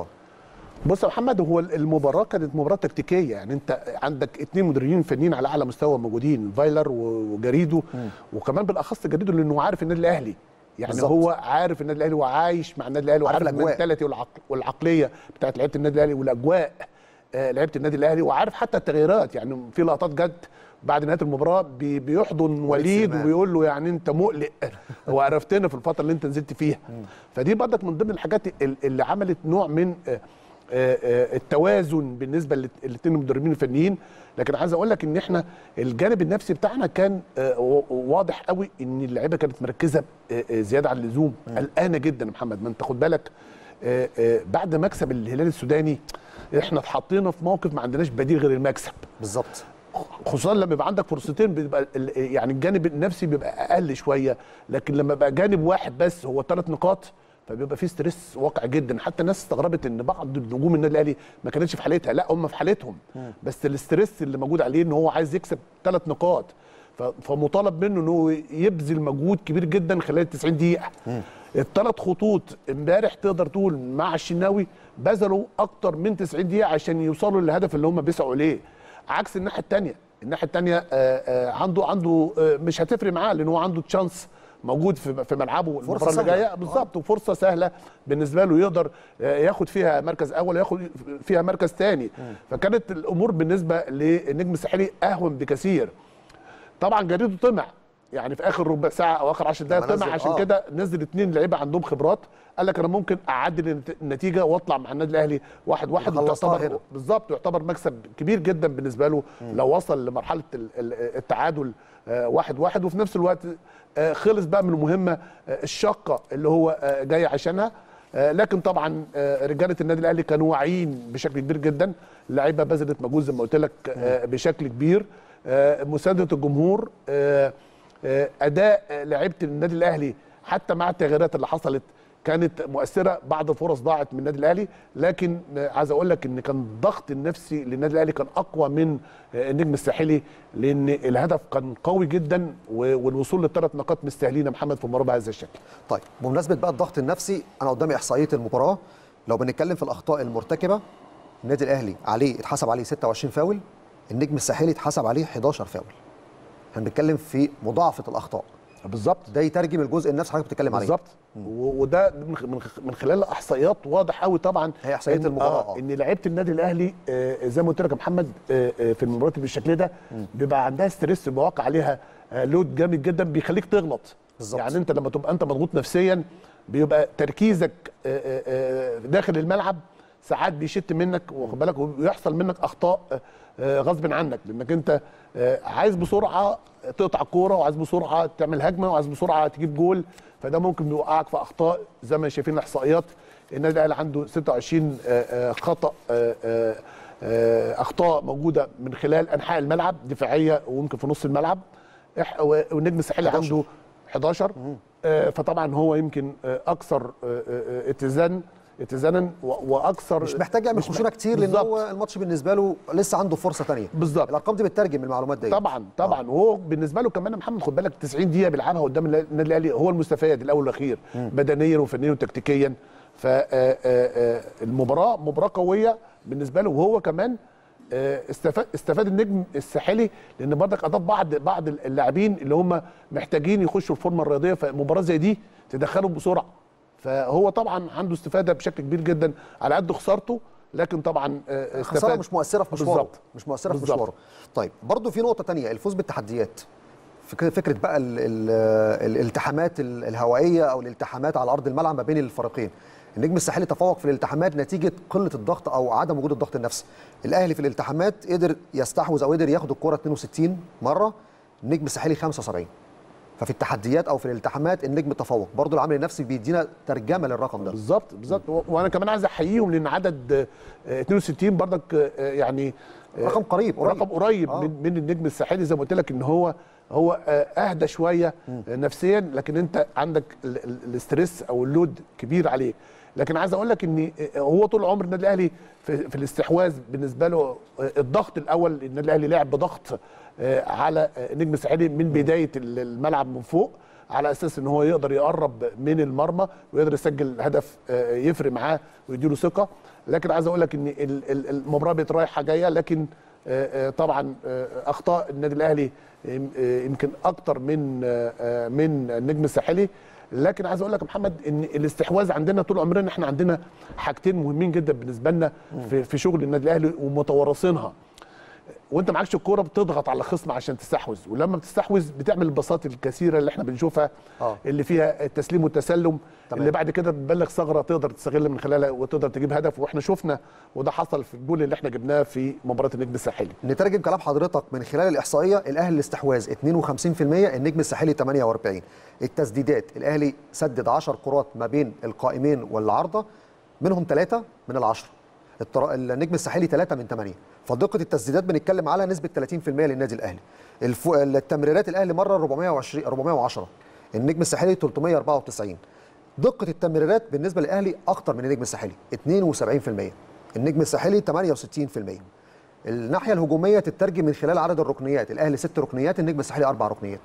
بص يا محمد هو المباراه كانت مباراه تكتيكيه يعني انت عندك اثنين مدربين فنيين على اعلى مستوى موجودين فايلر و- وجريدو وكمان بالاخص جريدو لانه عارف النادي الاهلي يعني بالظبط. هو عارف النادي الاهلي وعايش مع النادي الاهلي عارف وعارف الأجواء. المنتاليتي والعقل والعقليه بتاعت لعيبه النادي الاهلي والاجواء آه، لعيبه النادي الاهلي وعارف حتى التغييرات يعني في لقطات جت بعد نهايه المباراه بي- بيحضن وليد سليمان. وبيقول له يعني انت مقلق وعرفتنا في الفتره اللي انت نزلت فيها فدي برضك من ضمن الحاجات ال- اللي عملت نوع من آه، آه، آه، التوازن بالنسبه للاثنين المدربين الفنيين لكن عايز اقول لك ان احنا الجانب النفسي بتاعنا كان آه، و- واضح قوي ان اللعيبه كانت مركزه آه، آه، زياده عن اللزوم قلقانه جدا يا محمد ما انت خد بالك آه، آه، بعد مكسب الهلال السوداني احنا اتحطينا في موقف ما عندناش بديل غير المكسب بالظبط خصوصا لما يبقى عندك فرصتين بيبقى ال- يعني الجانب النفسي بيبقى اقل شويه لكن لما بقى جانب واحد بس هو ثلاث نقاط فبيبقى في ستريس واقع جدا حتى الناس استغربت ان بعض نجوم النادي الاهلي ما كانتش في حالتها لا هم في حالتهم بس الاستريس اللي موجود عليه ان هو عايز يكسب ثلاث نقاط ف- فمطالب منه ان هو يبذل مجهود كبير جدا خلال ال 90 دقيقه الثلاث خطوط امبارح تقدر تقول مع الشناوي بذلوا اكتر من 90 دقيقه عشان يوصلوا للهدف اللي هم بيسعوا اليه عكس الناحيه الثانيه الناحيه الثانيه عنده عنده آه، مش هتفرق معاه لان هو عنده تشانس موجود في في ملعبه المباراه اللي سهلة. جايه بالظبط وفرصه سهله بالنسبه له يقدر آه، ياخد فيها مركز اول وياخد فيها مركز ثاني فكانت الامور بالنسبه للنجم الساحلي اهون بكثير طبعا جريده طمع يعني في اخر ربع ساعه او اخر 10 دقائق لما طمع نزل- عشان آه. كده نزل اثنين لعيبه عندهم خبرات قال لك انا ممكن اعدل النت- النتيجه واطلع مع النادي الاهلي واحد واحد خلصتها وتعتبر هنا. بالظبط يعتبر مكسب كبير جدا بالنسبه له لو وصل لمرحله ال- ال- التعادل آه، واحد واحد وفي نفس الوقت آه، خلص بقى من المهمه آه، الشاقه اللي هو آه، جاي عشانها آه، لكن طبعا آه، رجاله النادي الاهلي كانوا واعيين بشكل كبير جدا اللعيبه بذلت مجهود زي ما قلت لك آه، بشكل كبير آه، مسانده الجمهور آه، آه، اداء آه، لعيبه النادي الاهلي حتى مع التغييرات اللي حصلت كانت مؤثره بعض الفرص ضاعت من النادي الاهلي لكن آه، عايز اقول لك ان كان الضغط النفسي للنادي الاهلي كان اقوى من آه، النجم الساحلي لان الهدف كان قوي جدا و- والوصول للثلاث نقاط مستاهلين يا محمد في مباراه بهذا الشكل طيب بمناسبه بقى الضغط النفسي انا قدامي احصائيه المباراه لو بنتكلم في الاخطاء المرتكبه النادي الاهلي عليه اتحسب عليه 26 فاول النجم الساحلي اتحسب عليه 11 فاول احنا بنتكلم في مضاعفه الاخطاء بالظبط ده يترجم الجزء النفسي حضرتك بتتكلم عليه بالظبط و- وده من خ- من خ- من خلال الاحصائيات واضح قوي طبعا هي إحصائية إن- المباراة، آه. ان لعيبه النادي الاهلي آه، زي ما قلت لك يا محمد آه، آه، في المباريات بالشكل ده بيبقى عندها ستريس بيوقع عليها آه، لود جامد جدا بيخليك تغلط بالظبط. يعني انت لما تبقى انت مضغوط نفسيا بيبقى تركيزك آه، آه، آه، داخل الملعب ساعات بيشت منك واخد بالك ويحصل منك اخطاء آه، آه، غصب عنك لانك انت آه، عايز بسرعه تقطع الكوره وعايز بسرعه تعمل هجمه وعايز بسرعه تجيب جول فده ممكن بيوقعك في اخطاء زي ما شايفين الاحصائيات النادي الاهلي عنده 26 آه، آه، خطا آه، آه، آه، اخطاء موجوده من خلال انحاء الملعب دفاعيه ويمكن في نص الملعب إح- و- والنجم الساحلي 11. عنده 11 آه، فطبعا هو يمكن آه، اكثر آه، آه، اتزان اتزانا و- واكثر مش محتاج يعمل مش خشونه مح- كتير لان بالظبط. هو الماتش بالنسبه له لسه عنده فرصه ثانيه بالظبط. الارقام دي بتترجم المعلومات دي طبعا طبعا وهو بالنسبه له كمان يا محمد خد بالك 90 دقيقه بيلعبها قدام النادي الاهلي هو المستفاد الاول والاخير بدنيا وفنيا وتكتيكيا فالمباراه مباراه قويه بالنسبه له وهو كمان آه، استفاد استفاد النجم الساحلي لان برضك اضاف بعض بعض اللاعبين اللي هم محتاجين يخشوا الفورمه الرياضيه فمباراه زي دي تدخلهم بسرعه فهو طبعا عنده استفاده بشكل كبير جدا على قد خسارته لكن طبعا آه، خساره استفاد مش مؤثره في مشواره بالظبط. مش مؤثره في بالظبط. مشواره طيب برضو في نقطه تانية الفوز بالتحديات فك- فكره بقى ال ال الالتحامات ال- الهوائيه او الالتحامات على ارض الملعب ما بين الفريقين النجم الساحلي تفوق في الالتحامات نتيجه قله الضغط او عدم وجود الضغط النفسي الاهلي في الالتحامات قدر يستحوذ او قدر ياخد الكره 62 مره النجم الساحلي 75 ففي التحديات او في الالتحامات النجم تفوق برضو العامل النفسي بيدينا ترجمه للرقم ده بالظبط بالظبط و- وانا كمان عايز احييهم لان عدد آه، 62 برضك آه، يعني آه، رقم قريب قريب رقم قريب آه. من من النجم الساحلي زي ما قلت لك ان هو هو آه، اهدى شويه آه، نفسيا لكن انت عندك ال- ال- الاسترس او اللود كبير عليه لكن عايز اقول لك ان آه، هو طول عمر النادي الاهلي في, في الاستحواذ بالنسبه له آه، الضغط الاول النادي الاهلي لعب بضغط آه، على آه، النجم الساحلي من بدايه ال- الملعب من فوق على اساس ان هو يقدر يقرب من المرمى ويقدر يسجل هدف آه، يفرق معاه ويديله ثقه لكن عايز اقول لك ان ال- ال- المباراه بقت رايحه جايه لكن آه، آه، طبعا آه، اخطاء النادي الاهلي يم- آه، يمكن اكتر من آه، آه، من النجم الساحلي لكن عايز اقول لك يا محمد ان الاستحواذ عندنا طول عمرنا احنا عندنا حاجتين مهمين جدا بالنسبه لنا في في شغل النادي الاهلي ومتوارثينها وانت معكش الكوره بتضغط على الخصم عشان تستحوذ ولما بتستحوذ بتعمل البساط الكثيره اللي احنا بنشوفها آه. اللي فيها التسليم والتسلم تمام. اللي بعد كده بتبلغ ثغره تقدر تستغل من خلالها وتقدر تجيب هدف واحنا شفنا وده حصل في الجول اللي احنا جبناه في مباراه النجم الساحلي نترجم كلام حضرتك من خلال الاحصائيه الاهلي الاستحواذ 52% النجم الساحلي 48 التسديدات الاهلي سدد 10 كرات ما بين القائمين والعارضه منهم ثلاثه من العشره التر... النجم الساحلي 3 من 8 فدقه التسديدات بنتكلم على نسبه 30% للنادي الاهلي الف... التمريرات الاهلي مره 420 410 النجم الساحلي 394 دقه التمريرات بالنسبه للاهلي اكتر من النجم الساحلي 72% النجم الساحلي 68% الناحيه الهجوميه تترجم من خلال عدد الركنيات الاهلي ست ركنيات النجم الساحلي اربع ركنيات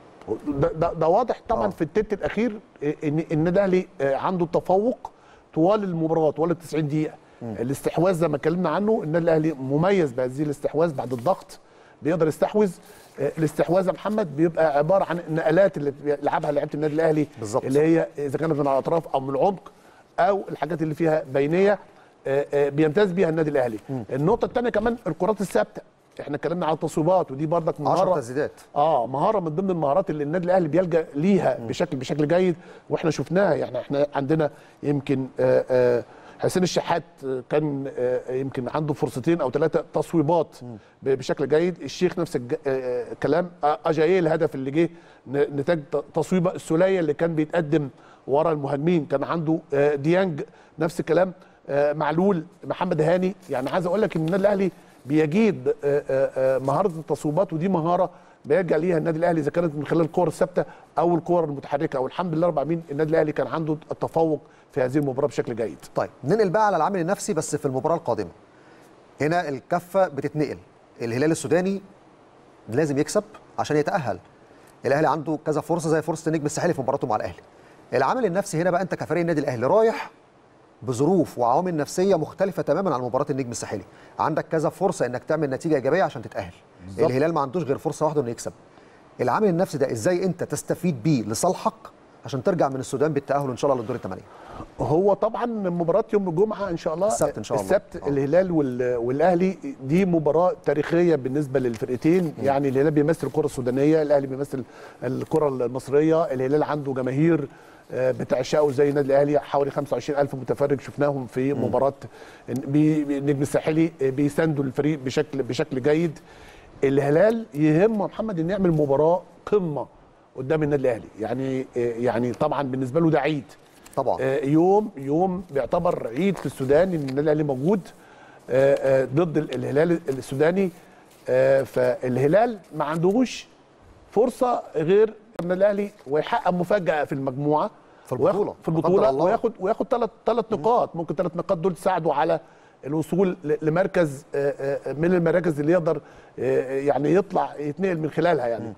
ده, ده, ده واضح طبعا آه. في التلت الاخير ان ان النادي الاهلي آه، عنده تفوق طوال المباراه طوال ال 90 دقيقه الاستحواذ زي ما اتكلمنا عنه النادي الاهلي مميز بهذه الاستحواذ بعد الضغط بيقدر يستحوذ آه، الاستحواذ يا محمد بيبقى عباره عن النقلات اللي بيلعبها لعيبه النادي الاهلي بالظبط. اللي هي اذا كانت من الاطراف او من العمق او الحاجات اللي فيها بينيه آه، آه، بيمتاز بيها النادي الاهلي النقطه الثانيه كمان الكرات الثابته احنا اتكلمنا على التصويبات ودي برضك 10 مهاره تسديدات اه مهاره من ضمن المهارات اللي النادي الاهلي بيلجا ليها بشكل بشكل جيد واحنا شفناها يعني احنا عندنا يمكن آه آه حسين الشحات آه، كان آه يمكن عنده فرصتين او ثلاثه تصويبات ب- بشكل جيد الشيخ نفس الج- آه، الكلام آه، اجاييه الهدف اللي جه ن- نتاج ت- تصويبه السوليه اللي كان بيتقدم ورا المهاجمين كان عنده آه، ديانج نفس الكلام آه، معلول محمد هاني يعني عايز اقول لك ان النادي الاهلي بيجيد آه، آه، آه، مهاره التصويبات ودي مهاره بيرجع ليها النادي الاهلي اذا كانت من خلال الكور الثابته او الكور المتحركه والحمد لله رب العالمين النادي الاهلي كان عنده التفوق في هذه المباراه بشكل جيد طيب ننقل بقى على العامل النفسي بس في المباراه القادمه هنا الكفه بتتنقل الهلال السوداني لازم يكسب عشان يتاهل الاهلي عنده كذا فرصه زي فرصه النجم الساحلي في مباراته مع الاهلي العامل النفسي هنا بقى انت كفريق النادي الاهلي رايح بظروف وعوامل نفسيه مختلفه تماما عن مباراه النجم الساحلي عندك كذا فرصه انك تعمل نتيجه ايجابيه عشان تتاهل بالظبط. الهلال ما عندوش غير فرصه واحده انه يكسب العامل النفسي ده ازاي انت تستفيد بيه لصالحك عشان ترجع من السودان بالتاهل ان شاء الله للدور الثمانيه هو طبعا مباراه يوم الجمعه ان شاء الله السبت إن شاء الله. السبت آه. الهلال وال- والاهلي دي مباراه تاريخيه بالنسبه للفرقتين يعني الهلال بيمثل الكره السودانيه الاهلي بيمثل الكره المصريه الهلال عنده جماهير آه، بتعشقه زي النادي الاهلي حوالي 25000 متفرج شفناهم في مباراه بي- بي- النجم الساحلي آه، بيساندوا الفريق بشكل بشكل جيد الهلال يهمه محمد انه يعمل مباراه قمه قدام النادي الاهلي يعني آه، يعني طبعا بالنسبه له ده عيد طبعا آه، يوم يوم بيعتبر عيد في السودان ان النادي الاهلي موجود آه، آه، ضد ال- الهلال السوداني آه، فالهلال ما عندهوش فرصه غير النادي الاهلي ويحقق مفاجاه في المجموعه في البطولة. وياخد- في قدر البطوله الله. وياخد وياخد ثلاث ثلاث نقاط ممكن ثلاث نقاط دول تساعدوا على الوصول ل- لمركز آه، آه، من المراكز اللي يقدر آه، يعني يطلع يتنقل من خلالها يعني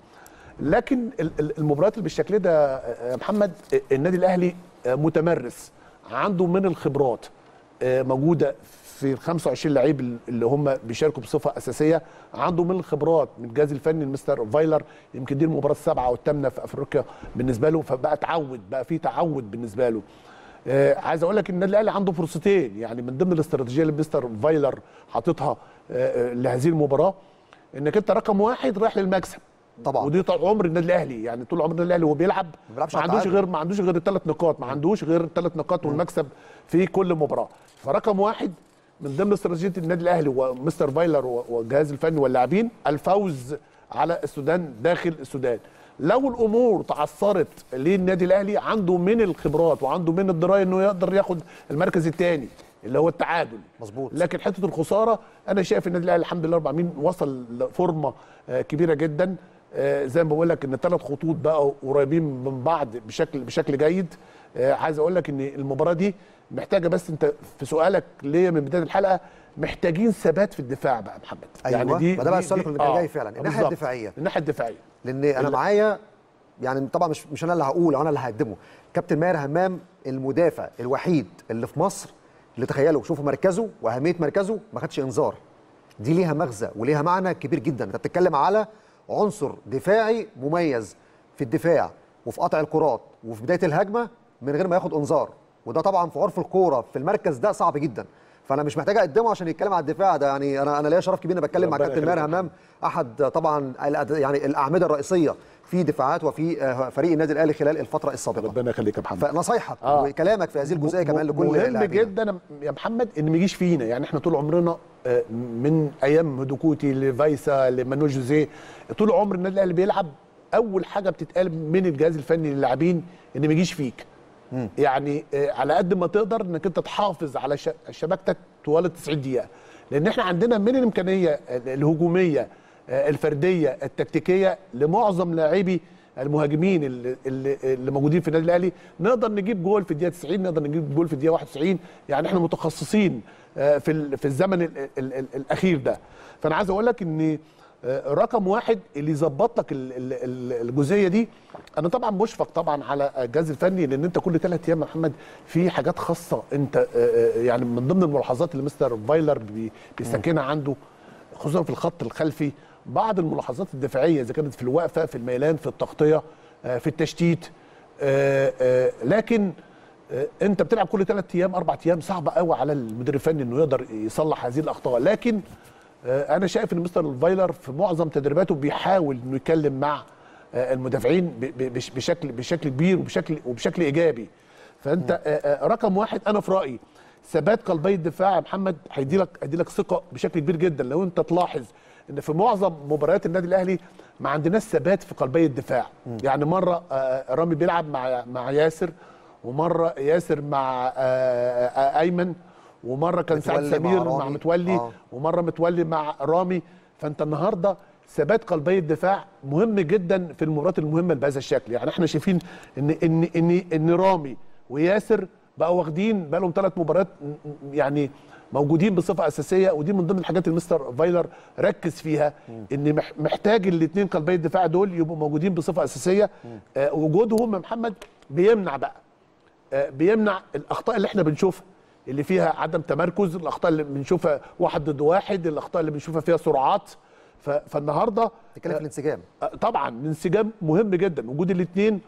لكن ال- ال- المباريات اللي بالشكل ده آه، يا محمد آه، النادي الاهلي آه، متمرس عنده من الخبرات آه، موجوده في ال 25 لعيب اللي هم بيشاركوا بصفه اساسيه عنده من الخبرات من الجهاز الفني المستر فايلر يمكن دي المباراه السابعه او الثامنه في افريقيا بالنسبه له فبقى تعود بقى في تعود بالنسبه له آه عايز اقول لك ان النادي الاهلي عنده فرصتين يعني من ضمن الاستراتيجيه اللي مستر فايلر حاططها آه آه، لهذه المباراه انك انت رقم واحد رايح للمكسب طبعا. ودي طول عمر النادي الاهلي يعني طول عمر النادي الاهلي وهو بيلعب ما بيلعبش ما على عندوش التعادل. غير ما عندوش غير الثلاث نقاط ما عندوش غير الثلاث نقاط والمكسب في كل مباراه فرقم واحد من ضمن استراتيجيه النادي الاهلي ومستر فايلر و- والجهاز الفني واللاعبين الفوز على السودان داخل السودان لو الامور تعثرت للنادي الاهلي عنده من الخبرات وعنده من الدرايه انه يقدر ياخد المركز الثاني اللي هو التعادل مظبوط. لكن حته الخساره انا شايف النادي الاهلي الحمد لله رب العالمين وصل لفورمه آه، كبيره جدا آه، زي ما بقول لك ان الثلاث خطوط بقوا قريبين من بعض بشكل بشكل جيد آه، عايز اقول لك ان المباراه دي محتاجه بس انت في سؤالك ليا من بدايه الحلقه محتاجين ثبات في الدفاع بقى يا محمد أيوة، ما ده بقى السؤال اللي كان جاي فعلا. الناحية بالظبط. الدفاعية. الناحيه الدفاعيه لان انا معايا يعني طبعا مش مش انا اللي هقول انا اللي هقدمه كابتن ماهر همام المدافع الوحيد اللي في مصر اللي تخيلوا شوفوا مركزه واهميه مركزه ما خدش انذار دي ليها مغزى وليها معنى كبير جدا انت بتتكلم على عنصر دفاعي مميز في الدفاع وفي قطع الكرات وفي بدايه الهجمه من غير ما ياخد انذار وده طبعا في عرف الكوره في المركز ده صعب جدا فانا مش محتاج اقدمه عشان يتكلم على الدفاع ده يعني انا انا ليا شرف كبير اني بتكلم مع ربنا كابتن ماهر يخليك. همام احد طبعا الأد- يعني الاعمده الرئيسيه في دفاعات وفي آه، فريق النادي الاهلي خلال الفتره السابقه ربنا يخليك يا محمد فنصايحك آه. وكلامك في هذه الجزئيه كمان لكل مهم اللاعبين. جدا يا محمد ان ما يجيش فينا يعني احنا طول عمرنا آه، من ايام هدوكوتي لفايسا لمانو جوزيه طول عمر النادي الاهلي بيلعب اول حاجه بتتقال من الجهاز الفني للاعبين ان ما يجيش فيك يعني آه، على قد ما تقدر انك انت تحافظ على ش- شبكتك طوال ال 90 دقيقه لان احنا عندنا من الامكانيه الهجوميه آه، الفرديه التكتيكيه لمعظم لاعبي المهاجمين اللي, اللي, اللي موجودين في النادي الاهلي نقدر نجيب جول في الدقيقه 90 نقدر نجيب جول في الدقيقه 91 يعني احنا متخصصين آه، في ال- في الزمن ال ال ال الاخير ده فانا عايز اقول لك ان آه، رقم واحد اللي يظبط لك ال- ال- ال- الجزئيه دي انا طبعا مشفق طبعا على الجهاز الفني لان انت كل ثلاث ايام يا محمد في حاجات خاصه انت آه، آه، يعني من ضمن الملاحظات اللي مستر فايلر بي- بيسكنها عنده خصوصا في الخط الخلفي بعض الملاحظات الدفاعيه اذا كانت في الوقفه في الميلان في التغطيه آه، في التشتيت آه، آه، لكن آه، انت بتلعب كل ثلاث ايام اربع ايام صعبه قوي على المدير الفني انه يقدر يصلح هذه الاخطاء لكن آه، انا شايف ان مستر فايلر في معظم تدريباته بيحاول انه يتكلم مع آه، المدافعين ب- ب- بش- بشكل بشكل كبير وبشكل وبشكل ايجابي فانت آه، آه، رقم واحد انا في رايي ثبات قلبي الدفاع يا محمد هيدي لك هيدي لك ثقه بشكل كبير جدا لو انت تلاحظ ان في معظم مباريات النادي الاهلي ما عندناش ثبات في قلبي الدفاع يعني مره آه، رامي بيلعب مع مع ياسر ومره ياسر مع آه، آه، ايمن ومره كان سعد متولي مع سمير مع, رامي. متولي آه. ومره متولي مع رامي فانت النهارده ثبات قلبي الدفاع مهم جدا في المباريات المهمه بهذا الشكل يعني احنا شايفين ان ان ان ان رامي وياسر بقوا واخدين بقى لهم ثلاث مباريات م- م- يعني موجودين بصفه اساسيه ودي من ضمن الحاجات اللي مستر فايلر ركز فيها ان مح- محتاج الاثنين قلبي الدفاع دول يبقوا موجودين بصفه اساسيه آه وجودهم يا محمد بيمنع بقى آه، بيمنع الاخطاء اللي احنا بنشوفها اللي فيها عدم تمركز الاخطاء اللي بنشوفها واحد ضد واحد الاخطاء اللي بنشوفها فيها سرعات ف- فالنهارده تتكلم في الانسجام آه، طبعا الانسجام مهم جدا وجود الاثنين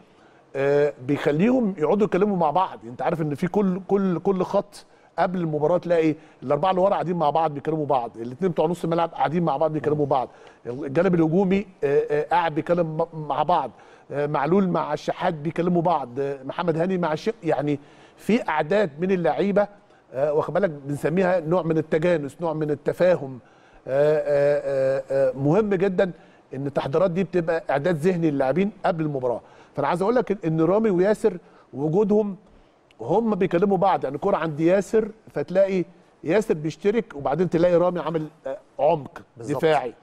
بيخليهم يقعدوا يتكلموا مع بعض انت عارف ان في كل كل كل خط قبل المباراه تلاقي الاربعه اللي ورا قاعدين مع بعض بيكلموا بعض الاثنين بتوع نص الملعب قاعدين مع بعض بيكلموا بعض الجانب الهجومي آه، آه، قاعد بيكلم م- مع بعض آه، معلول مع الشحات بيكلموا بعض آه، محمد هاني مع الشيخ يعني في اعداد من اللعيبه آه، واخد بالك بنسميها نوع من التجانس نوع من التفاهم آه، آه، آه، مهم جدا ان التحضيرات دي بتبقى اعداد ذهني للاعبين قبل المباراه فانا عايز اقول لك ان رامي وياسر وجودهم هم بيكلموا بعض يعني كرة عند ياسر فتلاقي ياسر بيشترك وبعدين تلاقي رامي عامل آه، عمق بالظبط. دفاعي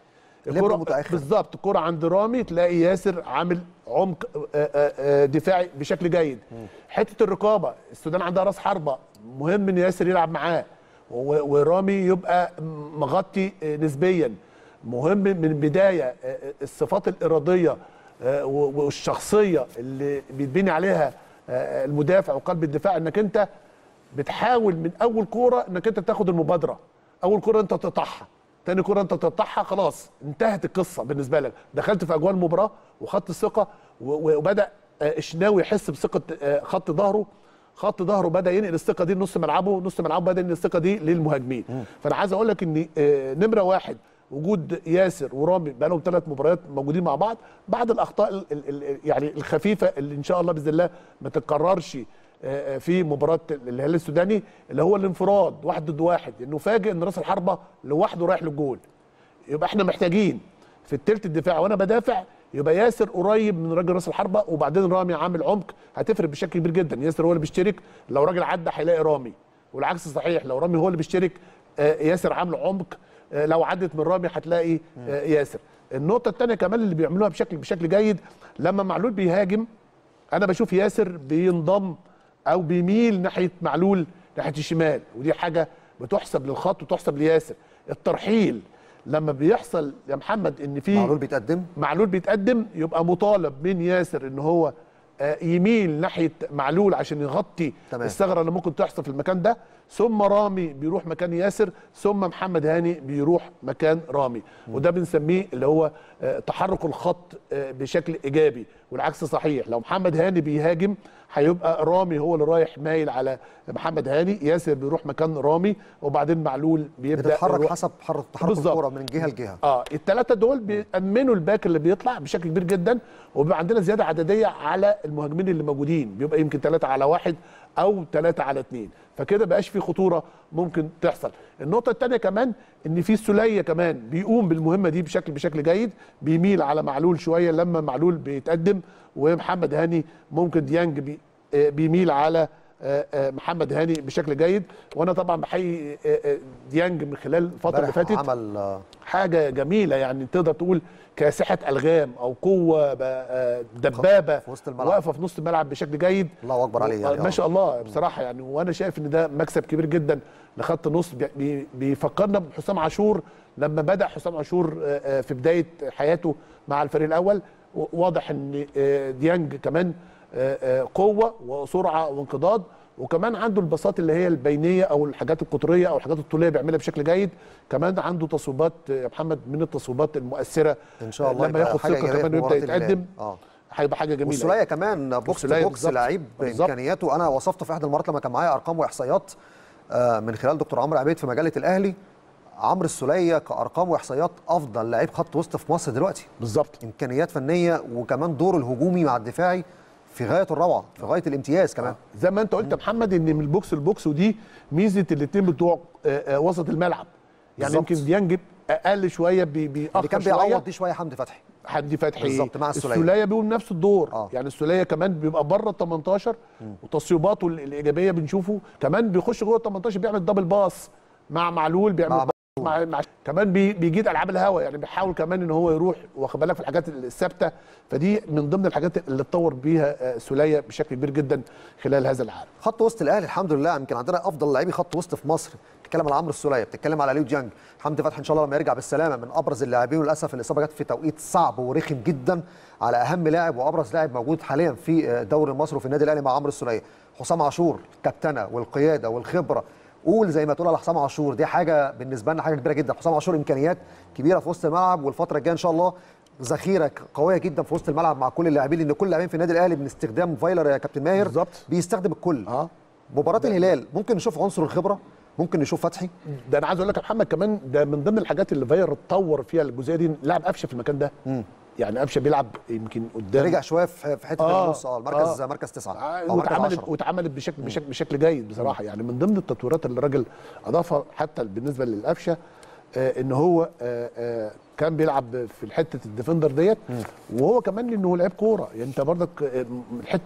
ليبرو الكرة متأخر. بالظبط الكرة عند رامي تلاقي ياسر عامل عمق آه، آه، آه، دفاعي بشكل جيد حته الرقابه السودان عندها راس حربه مهم ان ياسر يلعب معاه و- ورامي يبقى مغطي آه، نسبيا مهم من البدايه آه، آه، الصفات الاراديه آه، و- والشخصيه اللي بيتبني عليها آه، المدافع وقلب الدفاع انك انت بتحاول من اول كوره انك انت تاخد المبادره اول كوره انت تقطعها تاني كوره انت تقطعها خلاص انتهت القصه بالنسبه لك دخلت في اجواء المباراه وخدت الثقه و- وبدا آه، الشناوي يحس بثقه آه، خط ظهره خط ظهره بدا ينقل الثقه دي لنص ملعبه نص ملعبه بدا ينقل الثقه دي للمهاجمين فانا عايز اقول لك ان آه، نمره واحد وجود ياسر ورامي بقى لهم ثلاث مباريات موجودين مع بعض بعد الاخطاء ال- ال- ال- يعني الخفيفه اللي ان شاء الله باذن الله ما تتكررش آه، في مباراه الهلال السوداني اللي هو الانفراد واحد ضد واحد انه فاجئ ان راس الحربه لوحده رايح للجول يبقى احنا محتاجين في التلت الدفاع وانا بدافع يبقى ياسر قريب من راجل راس الحربه وبعدين رامي عامل عمق هتفرق بشكل كبير جدا ياسر هو اللي بيشترك لو راجل عدى هيلاقي رامي والعكس صحيح لو رامي هو اللي بيشترك آه، ياسر عامل عمق آه، لو عدت من رامي هتلاقي آه، ياسر النقطه الثانيه كمان اللي بيعملوها بشكل بشكل جيد لما معلول بيهاجم انا بشوف ياسر بينضم او بيميل ناحيه معلول ناحيه الشمال ودي حاجه بتحسب للخط وتحسب لياسر الترحيل لما بيحصل يا محمد ان في معلول بيتقدم معلول بيتقدم يبقى مطالب من ياسر ان هو آه، يميل ناحيه معلول عشان يغطي تمام. الثغره اللي ممكن تحصل في المكان ده ثم رامي بيروح مكان ياسر ثم محمد هاني بيروح مكان رامي وده بنسميه اللي هو آه، تحرك الخط آه، بشكل ايجابي والعكس صحيح لو محمد هاني بيهاجم هيبقى رامي هو اللي رايح مايل على محمد هاني ياسر بيروح مكان رامي وبعدين معلول بيبدا بتتحرك يروح- حسب حر- تحرك بالظبط. الكوره من جهه لجهه اه الثلاثه دول بيأمنوا الباك اللي بيطلع بشكل كبير جدا وبيبقى عندنا زياده عدديه على المهاجمين اللي موجودين بيبقى يمكن ثلاثه على واحد او ثلاثه على اثنين فكده بقاش في خطوره ممكن تحصل النقطه الثانيه كمان ان في سوليه كمان بيقوم بالمهمه دي بشكل بشكل جيد بيميل على معلول شويه لما معلول بيتقدم ومحمد هاني ممكن ديانج بي آه، بيميل على آه، آه، محمد هاني بشكل جيد وانا طبعا بحيي آه، آه، ديانج من خلال الفتره اللي امبارح فاتت عمل آه، حاجه جميله يعني تقدر تقول كاسحه الغام او قوه ب- آه، دبابه في وسط الملعب. واقفه في نص الملعب بشكل جيد الله اكبر عليه يعني آه، ما شاء الله بصراحه يعني وانا شايف ان ده مكسب كبير جدا لخط النص بي- بي- بيفكرنا بحسام عاشور لما بدا حسام عاشور آه، آه، في بدايه حياته مع الفريق الاول و- واضح ان آه، ديانج كمان آه، آه، قوه وسرعه وانقضاض وكمان عنده البساط اللي هي البينيه او الحاجات القطريه او الحاجات الطوليه بيعملها بشكل جيد كمان عنده تصويبات آه، يا محمد من التصويبات المؤثره ان شاء الله لما يبقى ياخد حاجة ثقه إيجابية كمان في ويبدا مباراة الهلال. يتقدم اه هيبقى حاجه جميله والسوليه كمان بوكس تو والسولية بوكس بالظبط. لعيب بالظبط. بامكانياته انا وصفته في احدى المرات لما كان معايا ارقام واحصائيات آه، من خلال دكتور عمرو عبيد في مجله الاهلي عمرو السوليه كارقام واحصائيات افضل لعيب خط وسط في مصر دلوقتي بالظبط امكانيات فنيه وكمان دوره الهجومي مع الدفاعي في غايه الروعه في غايه الامتياز كمان زي ما انت قلت يا محمد ان من البوكس للبوكس ودي ميزه الاثنين بتوع آه، آه، وسط الملعب يعني بالظبط. يمكن ديانج اقل شويه بي- بيأخر اللي كان شويه بيعوض دي شويه حمدي فتحي حمدي فتحي بالظبط، مع السولية. السوليه بيقوم نفس الدور آه. يعني السوليه كمان بيبقى بره ال 18 وتصويباته ال- الايجابيه بنشوفه كمان بيخش جوه ال 18 بيعمل دبل باس مع معلول بيعمل مع مع, مع كمان بي بيجيد العاب الهوا يعني بيحاول كمان ان هو يروح واخد بالك في الحاجات الثابته فدي من ضمن الحاجات اللي اتطور بيها آه، سوليه بشكل كبير جدا خلال هذا العام خط وسط الاهلي الحمد لله يمكن عندنا افضل لاعبي خط وسط في مصر بتتكلم على عمرو السوليه بتتكلم على ليو ديانج حمدي فتحي ان شاء الله لما يرجع بالسلامه من ابرز اللاعبين وللاسف الاصابه جت في توقيت صعب ورخم جدا على اهم لاعب وابرز لاعب موجود حاليا في الدوري المصري وفي النادي الاهلي مع عمرو السوليه حسام عاشور الكابتنه والقياده والخبره قول زي ما تقول على حسام عاشور دي حاجه بالنسبه لنا حاجه كبيره جدا حسام عاشور امكانيات كبيره في وسط الملعب والفتره الجايه ان شاء الله ذخيره قويه جدا في وسط الملعب مع كل اللاعبين لان كل اللاعبين في النادي الاهلي من استخدام فايلر يا كابتن ماهر بالظبط. بيستخدم الكل اه مباراه الهلال ممكن نشوف عنصر الخبره ممكن نشوف فتحي ده انا عايز اقول لك يا محمد كمان ده من ضمن الحاجات اللي فاير اتطور فيها الجزئيه دي لعب قفشه في المكان ده يعني قفشه بيلعب يمكن قدام رجع شويه في في حته آه، النص اه المركز آه. مركز تسعه آه، او مركز واتعملت 10 واتعملت بشكل بشكل بشكل جيد بصراحه يعني من ضمن التطويرات اللي الراجل اضافها حتى بالنسبه للقفشه آه ان هو آه آه كان بيلعب في حته الديفندر ديت وهو كمان انه لعيب كوره يعني انت برضك آه، الحته ده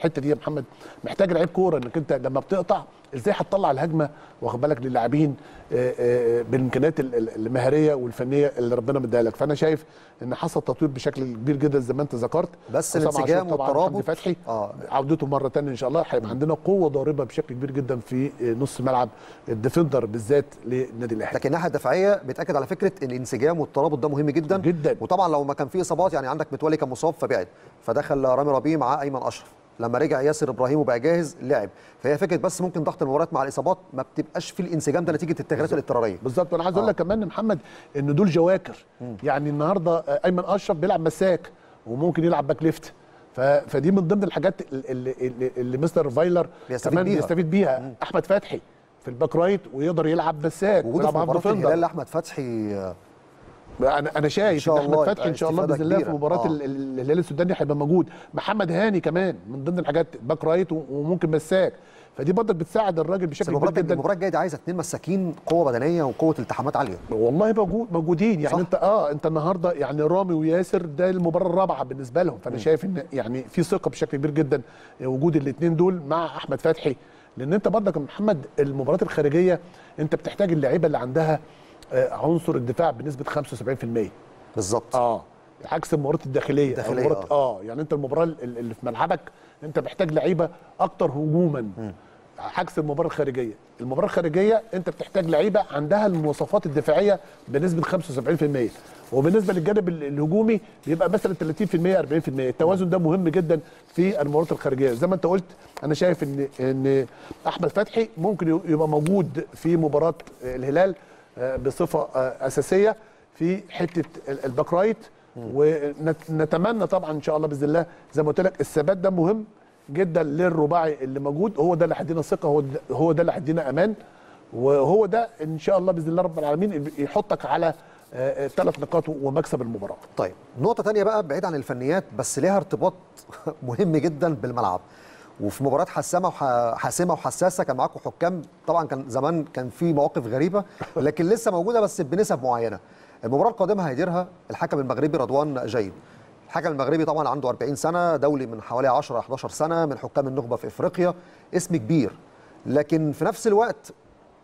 الحته دي يا محمد محتاج لعيب كوره انك انت لما بتقطع ازاي هتطلع الهجمه واخد بالك للاعبين آه، آه، بالامكانيات ال- ال- المهاريه والفنيه اللي ربنا مديها لك فانا شايف ان حصل تطوير بشكل كبير جدا زي ما انت ذكرت بس حسام الانسجام عاشور طبعاً، والترابط. حمدي فتحي آه. عودته مره ثانيه ان شاء الله هيبقى عندنا قوه ضاربه بشكل كبير جدا في نص الملعب الديفندر بالذات للنادي الاهلي لكن الناحيه الدفاعيه بيتاكد على فكره ان الانسجام والترابط ده مهم جدا جدا. وطبعا لو ما كان في اصابات يعني عندك متولي كان مصاب فبعد فدخل رامي ربيع مع ايمن اشرف لما رجع ياسر ابراهيم وبقى جاهز لعب فهي فكره بس ممكن ضغط المباريات مع الاصابات ما بتبقاش في الانسجام ده نتيجه التغييرات الاضطراريه بالظبط وانا عايز اقول آه. لك كمان يا محمد ان دول جواكر يعني النهارده آه، ايمن اشرف بيلعب مساك وممكن يلعب باك ليفت ف... فدي من ضمن الحاجات اللي, اللي, اللي مستر فايلر بيستفيد كمان بيها. بيستفيد بيها احمد فتحي في الباك رايت ويقدر يلعب مساك وجوده ويلعب في هاف مباراه ديفندر. الهلال لاحمد فتحي آه، انا انا شايف إن شاء ان احمد الله فتحي يبقى ان شاء الله استفادة باذن الله في كبيرة. مباراه آه. ال- ال- الهلال السوداني هيبقى موجود محمد هاني كمان من ضمن الحاجات باك رايت و- وممكن مساك فدي برضك بتساعد الراجل بس بشكل كبير المباراه جدا المباراه الجايه دي عايزه اثنين مساكين قوه بدنيه وقوه التحامات عاليه والله موجود موجودين يعني صح. انت اه انت النهارده يعني رامي وياسر ده المباراه الرابعه بالنسبه لهم فانا شايف ان يعني في ثقه بشكل كبير جدا وجود الاثنين دول مع احمد فتحي لان انت برضك يا محمد المباريات الخارجيه انت بتحتاج اللعيبه اللي عندها آه، عنصر الدفاع بنسبه 75% بالظبط اه عكس المباريات الداخليه الداخلية، المباريات اه يعني انت المباراه ال- اللي في ملعبك انت محتاج لعيبه اكتر هجوما عكس المباراه الخارجيه المباراه الخارجيه انت بتحتاج لعيبه عندها المواصفات الدفاعيه بنسبه 75% وبالنسبه للجانب ال- الهجومي بيبقى مثلا 30% 40% التوازن ده مهم جدا في المباريات الخارجيه زي ما انت قلت انا شايف ان ان احمد فتحي ممكن يبقى موجود في مباراه الهلال آه، بصفه آه، اساسيه في حته ال- الباك رايت ونتمنى طبعا ان شاء الله باذن الله زي ما قلت لك الثبات ده مهم جدا للرباعي اللي موجود هو ده اللي هيدينا ثقه هو ده هو ده اللي هيدينا امان وهو ده ان شاء الله باذن الله رب العالمين يحطك على ثلاث نقاط ومكسب المباراه طيب نقطة تانية بقى بعيد عن الفنيات بس ليها ارتباط مهم جدا بالملعب وفي مباريات حاسمة وح- حاسمة وحساسة كان معاكم حكام طبعا كان زمان كان في مواقف غريبة لكن لسه موجودة بس بنسب معينة المباراة القادمة هيديرها الحكم المغربي رضوان جيد الحكم المغربي طبعا عنده 40 سنة دولي من حوالي 10 11 سنة من حكام النخبة في افريقيا اسم كبير لكن في نفس الوقت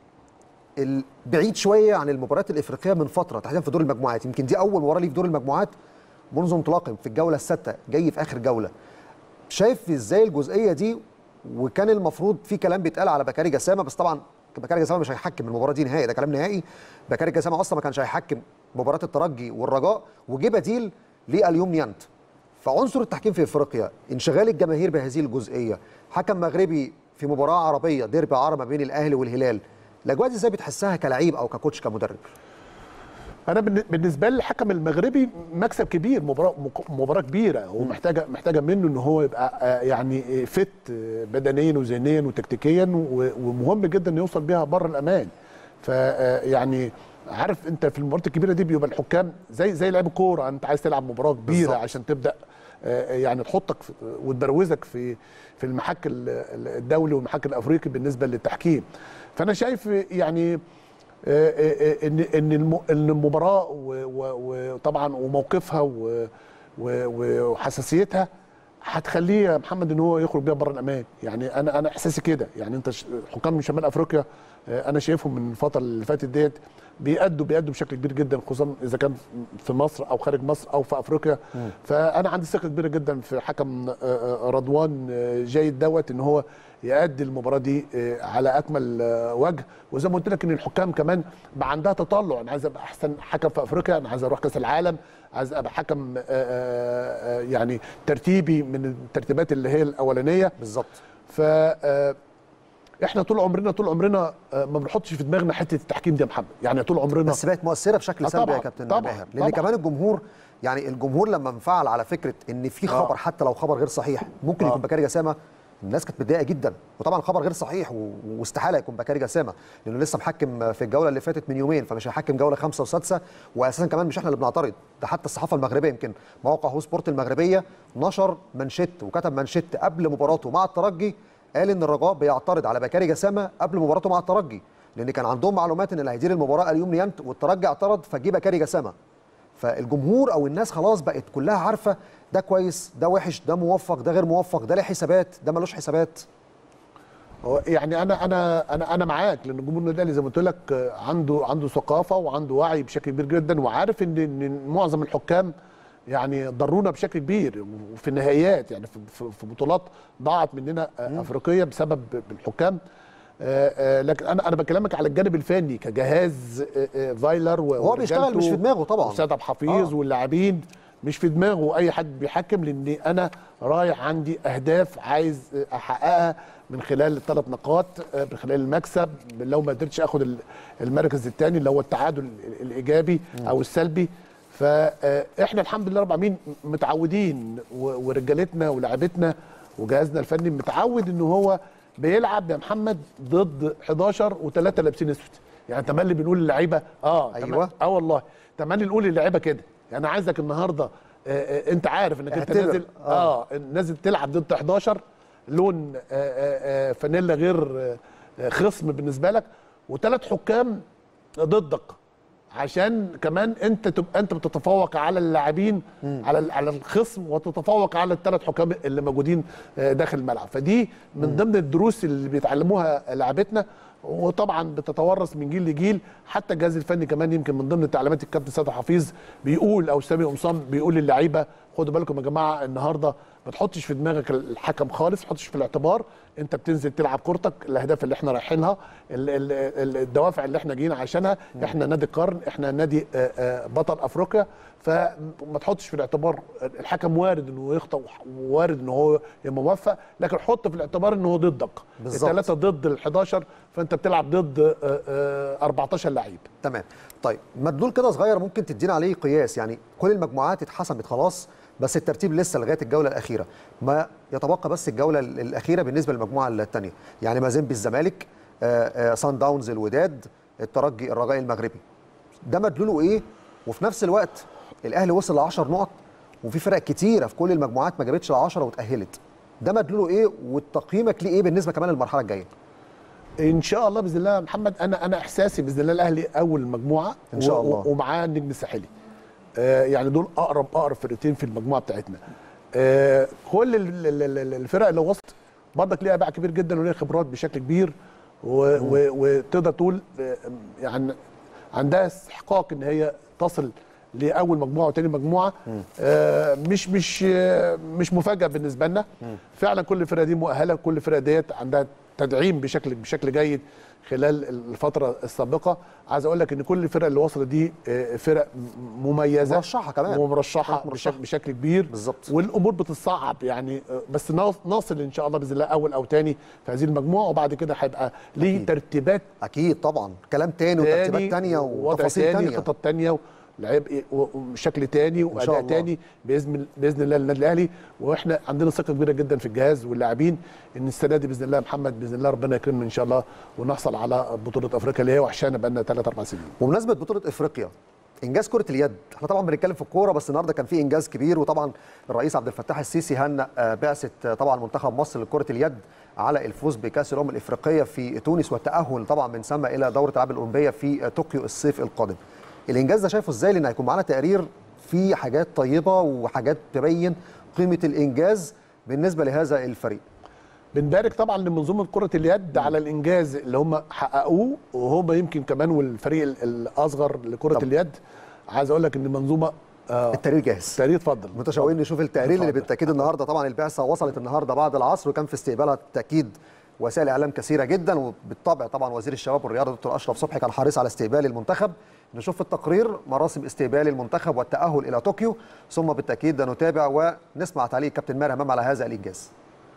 ال- بعيد شويه عن المباريات الافريقيه من فتره تحديدا في دور المجموعات يمكن دي اول مباراه ليه في دور المجموعات منذ انطلاقهم في الجوله السادسه جاي في اخر جوله شايف ازاي الجزئيه دي وكان المفروض في كلام بيتقال على بكاري جسامه بس طبعا بكاري جسامه مش هيحكم المباراه دي نهائي ده كلام نهائي بكاري جسامه اصلا ما كانش هيحكم مباراه الترجي والرجاء وجه بديل لاليوم نيانت فعنصر التحكيم في افريقيا انشغال الجماهير بهذه الجزئيه حكم مغربي في مباراه عربيه ديربي عرب ما بين الاهلي والهلال الاجواء دي ازاي بتحسها كلعيب او ككوتش كمدرب انا بالن- بالنسبه لي الحكم المغربي مكسب كبير مباراه مك- مباراه كبيره ومحتاجه محتاجه منه ان هو يبقى آه، يعني فت آه، بدنيا وذهنيا وتكتيكيا و- ومهم جدا انه يوصل بيها بره الامان ف آه، يعني عارف انت في المباريات الكبيره دي بيبقى الحكام زي زي لعيب الكوره انت عايز تلعب مباراه كبيره بالظبط. عشان تبدا آه، يعني تحطك في- وتبروزك في في المحك ال- ال- الدولي والمحك الافريقي بالنسبه للتحكيم فانا شايف يعني آه، آه، آه، ان ان الم- إن المباراه و- و- وطبعا وموقفها و- و- وحساسيتها هتخليه يا محمد ان هو يخرج بيها بره الامان يعني انا انا احساسي كده يعني انت ش- حكام من شمال افريقيا آه، انا شايفهم من الفتره اللي فاتت ديت بيأدوا بيأدوا بشكل كبير جدا خصوصا اذا كان في مصر او خارج مصر او في افريقيا فانا عندي ثقه كبيره جدا في حكم آه، آه، رضوان آه، جيد دوت ان هو يأدي المباراه دي آه، على اكمل آه، وجه وزي ما قلت لك ان الحكام كمان بقى عندها تطلع انا عايز ابقى احسن حكم في افريقيا انا عايز اروح كاس العالم عايز ابقى حكم آه، آه، آه، يعني ترتيبي من الترتيبات اللي هي الاولانيه بالظبط ف آه، احنا طول عمرنا طول عمرنا آه، ما بنحطش في دماغنا حته التحكيم دي يا محمد يعني طول عمرنا بس بقت مؤثره بشكل آه سلبي يا طبعاً، كابتن طبعاً، ماهر لان طبعاً. كمان الجمهور يعني الجمهور لما انفعل على فكره ان في آه. خبر حتى لو خبر غير صحيح ممكن آه. يكون بكاري جسامه الناس كانت متضايقه جدا وطبعا خبر غير صحيح و- واستحاله يكون بكاري جسامه لانه لسه محكم في الجوله اللي فاتت من يومين فمش هيحكم جوله خمسه وسادسه واساسا كمان مش احنا اللي بنعترض ده حتى الصحافه المغربيه يمكن موقع هو سبورت المغربيه نشر منشت وكتب منشت قبل مباراته مع الترجي قال ان الرجاء بيعترض على بكاري جسامه قبل مباراته مع الترجي لان كان عندهم معلومات ان اللي هيدير المباراه اليوم نيانت والترجي اعترض فجه بكاري جسامه فالجمهور او الناس خلاص بقت كلها عارفه ده كويس ده وحش ده موفق ده غير موفق ده له حسابات ده ملوش حسابات هو يعني انا انا انا انا معاك لان الجمهور النادي الاهلي زي ما قلت لك آه، عنده عنده ثقافه وعنده وعي بشكل كبير جدا وعارف ان ان معظم الحكام يعني ضرونا بشكل كبير وفي النهائيات يعني في- في في بطولات ضاعت مننا آه، افريقيه بسبب الحكام آه، آه، لكن انا انا بكلمك على الجانب الفني كجهاز آه، آه، فايلر و- هو بيشتغل ورجالته مش في دماغه طبعا. وسيد عبد الحفيظ آه. واللاعبين مش في دماغه اي حد بيحكم لان انا رايح عندي اهداف عايز احققها من خلال الثلاث نقاط آه، من خلال المكسب لو ما قدرتش اخد ال- المركز الثاني اللي هو التعادل ال- الايجابي او السلبي فاحنا الحمد لله رب العالمين متعودين و- ورجالتنا ولاعبتنا وجهازنا الفني متعود ان هو بيلعب يا محمد ضد 11 وثلاثه لابسين اسود يعني تملي بنقول للعيبه اه تم- أيوة. اه والله تملي نقول للعيبه كده يعني عايزك النهارده آه آه انت عارف انك انت اعتبر. نازل آه. اه نازل تلعب ضد 11 لون آه آه آه فانيلا غير آه آه، خصم بالنسبه لك وثلاث حكام ضدك عشان كمان انت تبقى انت بتتفوق على اللاعبين على ال- على الخصم وتتفوق على الثلاث حكام اللي موجودين آه، داخل الملعب فدي من ضمن الدروس اللي بيتعلموها لاعبتنا وطبعا بتتورث من جيل لجيل حتى الجهاز الفني كمان يمكن من ضمن تعليمات الكابتن سيد حفيظ بيقول او سامي قمصان بيقول للعيبه خدوا بالكم يا جماعه النهارده ما تحطش في دماغك الحكم خالص ما تحطش في الاعتبار انت بتنزل تلعب كورتك الاهداف اللي احنا رايحينها ال- ال- ال- الدوافع اللي احنا جايين عشانها احنا نادي القرن احنا نادي آه، آه، بطل افريقيا فما تحطش في الاعتبار الحكم وارد انه يخطئ ووارد انه هو يبقى موفق لكن حط في الاعتبار انه هو ضدك بالظبط. الثلاثه ضد ال 11 فانت بتلعب ضد آه، آه، 14 لعيب تمام طيب مدلول كده صغير ممكن تدينا عليه قياس يعني كل المجموعات اتحسمت خلاص بس الترتيب لسه لغايه الجوله الاخيره ما يتبقى بس الجوله ال- الاخيره بالنسبه للمجموعه الثانيه يعني مازيمبي الزمالك آه، آه، سان داونز الوداد الترجي الرجاء المغربي ده مدلوله ايه وفي نفس الوقت الاهلي وصل ل 10 نقط وفي فرق كتيره في كل المجموعات ما جابتش ال 10 واتاهلت ده مدلوله ايه وتقييمك ليه ايه بالنسبه كمان للمرحله الجايه ان شاء الله باذن الله يا محمد انا انا احساسي باذن الله الاهلي اول مجموعه إن شاء و- الله. و- ومعاه النجم الساحلي آه يعني دول اقرب اقرب فرقتين في المجموعه بتاعتنا آه كل ال- ال- ال- الفرق اللي وصلت برضك ليها باع كبير جدا وليها خبرات بشكل كبير و- و- وتقدر تقول آه، يعني عندها استحقاق ان هي تصل لاول مجموعه وتاني مجموعه آه مش مش آه مش مفاجاه بالنسبه لنا فعلا كل الفرقه دي مؤهله كل الفرقه ديت عندها تدعيم بشكل بشكل جيد خلال الفتره السابقه عايز اقول لك ان كل الفرق اللي وصلت دي آه، فرق م- مميزه مرشحة كمان. ومرشحه فرق مرشحة. بشكل, بشكل كبير بالظبط. والامور بتصعب يعني آه، بس نص- نصل ان شاء الله باذن الله اول او تاني في هذه المجموعه وبعد كده هيبقى ليه أكيد. ترتيبات اكيد طبعا كلام تاني وترتيبات تانية ووضع وتفاصيل تاني تانية خطط تانية ولعب إيه و- وشكل تاني شاء واداء الله. تاني باذن باذن الله للنادي الاهلي واحنا عندنا ثقه كبيره جدا في الجهاز واللاعبين ان السنه دي باذن الله يا محمد باذن الله ربنا يكرمنا ان شاء الله ونحصل على بطوله افريقيا اللي هي وحشانا بقى لنا ثلاث اربع سنين بمناسبه بطوله افريقيا انجاز كره اليد احنا طبعا بنتكلم في الكوره بس النهارده كان في انجاز كبير وطبعا الرئيس عبد الفتاح السيسي هنأ آه، بعثه آه، طبعا منتخب مصر لكره اليد على الفوز بكاس الامم الافريقيه في تونس والتاهل طبعا من ثم الى دوره الالعاب الاولمبيه في آه، طوكيو الصيف القادم الانجاز ده شايفه ازاي لان هيكون معانا تقرير فيه حاجات طيبه وحاجات تبين قيمه الانجاز بالنسبه لهذا الفريق بنبارك طبعا لمنظومه كره اليد على الانجاز اللي هم حققوه وهم يمكن كمان والفريق ال- الاصغر لكره طب. اليد عايز اقول لك ان منظومه آه التقرير جاهز تقرير اتفضل متشوقين نشوف التقرير اللي اتفضل. بالتاكيد النهارده طبعا البعثه وصلت النهارده بعد العصر وكان في استقبالها بالتاكيد وسائل اعلام كثيره جدا وبالطبع طبعا وزير الشباب والرياضه دكتور اشرف صبحي كان حريص على استقبال المنتخب نشوف في التقرير مراسم استقبال المنتخب والتاهل الى طوكيو ثم بالتاكيد نتابع ونسمع تعليق كابتن ماهر همام على هذا الانجاز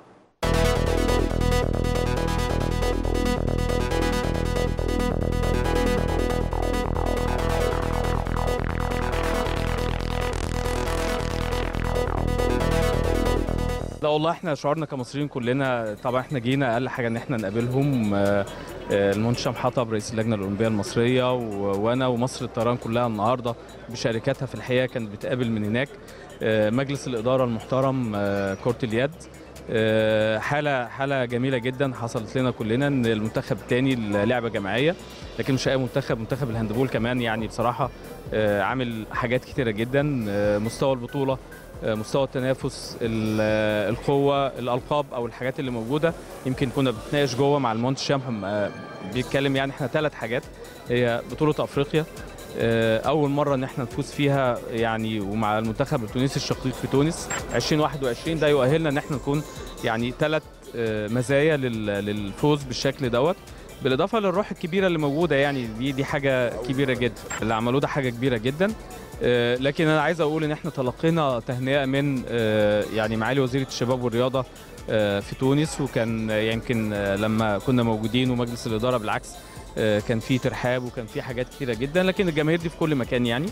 لا والله احنا شعورنا كمصريين كلنا طبعا احنا جينا اقل حاجه ان احنا نقابلهم آه، آه، المنشم حطب رئيس اللجنه الاولمبيه المصريه و- وانا ومصر الطيران كلها النهارده بشركاتها في الحقيقه كانت بتقابل من هناك آه، مجلس الاداره المحترم آه، كره اليد آه، حاله حاله جميله جدا حصلت لنا كلنا ان المنتخب الثاني لعبه جماعيه لكن مش اي منتخب منتخب الهاندبول كمان يعني بصراحه آه، عامل حاجات كتيره جدا آه، مستوى البطوله آه، مستوى التنافس ال- آه، القوه الالقاب او الحاجات اللي موجوده يمكن كنا بنتناقش جوه مع المونت شامب آه، بيتكلم يعني احنا ثلاث حاجات هي بطوله افريقيا آه، اول مره ان احنا نفوز فيها يعني ومع المنتخب التونسي الشقيق في تونس 2021 ده يؤهلنا ان احنا نكون يعني ثلاث مزايا لل- للفوز بالشكل دوت بالاضافه للروح الكبيره اللي موجوده يعني دي دي حاجه كبيره جدا اللي عملوه ده حاجه كبيره جدا آه، لكن انا عايز اقول ان احنا تلقينا تهنئه من آه، يعني معالي وزيره الشباب والرياضه آه، في تونس وكان يمكن آه، لما كنا موجودين ومجلس الاداره بالعكس آه، كان في ترحاب وكان في حاجات كتيره جدا لكن الجماهير دي في كل مكان يعني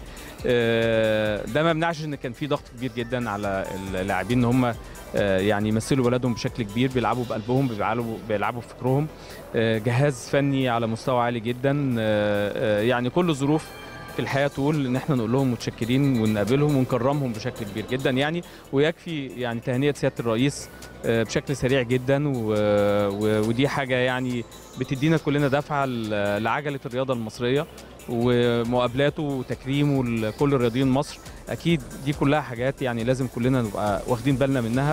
آه، ده ما يمنعش ان كان في ضغط كبير جدا على اللاعبين ان هم آه، يعني يمثلوا بلدهم بشكل كبير بيلعبوا بقلبهم بيلعبوا بيلعبوا بفكرهم آه، جهاز فني على مستوى عالي جدا آه، آه، يعني كل الظروف في الحياه تقول ان احنا نقول لهم متشكرين ونقابلهم ونكرمهم بشكل كبير جدا يعني ويكفي يعني تهنئه سياده الرئيس آه، بشكل سريع جدا و- و- ودي حاجه يعني بتدينا كلنا دفعه ل- لعجله الرياضه المصريه ومقابلاته وتكريمه لكل رياضيين مصر اكيد دي كلها حاجات يعني لازم كلنا نبقى واخدين بالنا منها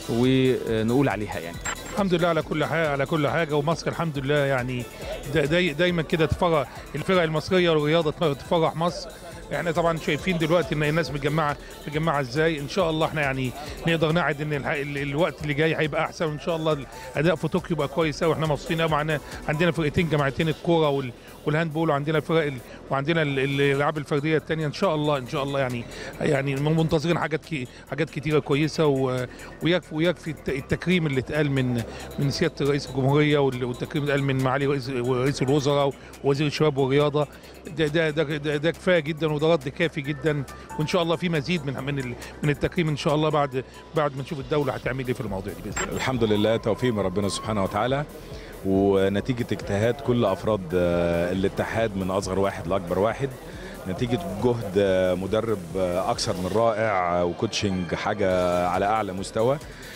ونقول عليها يعني الحمد لله على كل حاجه على كل حاجه ومصر الحمد لله يعني دا داي دايما كده تفرح الفرق المصريه والرياضه تفرح مصر احنا طبعا شايفين دلوقتي ان الناس متجمعه متجمعه ازاي ان شاء الله احنا يعني نقدر نعد ان الح- ال- الوقت اللي جاي هيبقى احسن وان شاء الله الاداء في طوكيو يبقى كويس قوي احنا مبسوطين قوي معانا عندنا فرقتين جماعتين الكوره وال والهاندبول وعندنا الفرق ال- وعندنا ال- الالعاب الفرديه الثانيه ان شاء الله ان شاء الله يعني يعني منتظرين حاجات كي حاجات كتيره كويسه و- ويكفي ويكفي الت- التكريم اللي اتقال من من سياده رئيس الجمهوريه وال- والتكريم اللي اتقال من معالي رئيس رئيس الوزراء ووزير الشباب والرياضه ده ده ده, ده, ده كفايه جدا وده رد كافي جدا وان شاء الله في مزيد من من ال- من التكريم ان شاء الله بعد بعد ما نشوف الدوله هتعمل ايه في المواضيع دي باذن الله الحمد لله توفيق من ربنا سبحانه وتعالى ونتيجة اجتهاد كل أفراد آه، الاتحاد من أصغر واحد لأكبر واحد نتيجة جهد آه، مدرب آه، أكثر من رائع آه، وكوتشنج حاجة على أعلى مستوى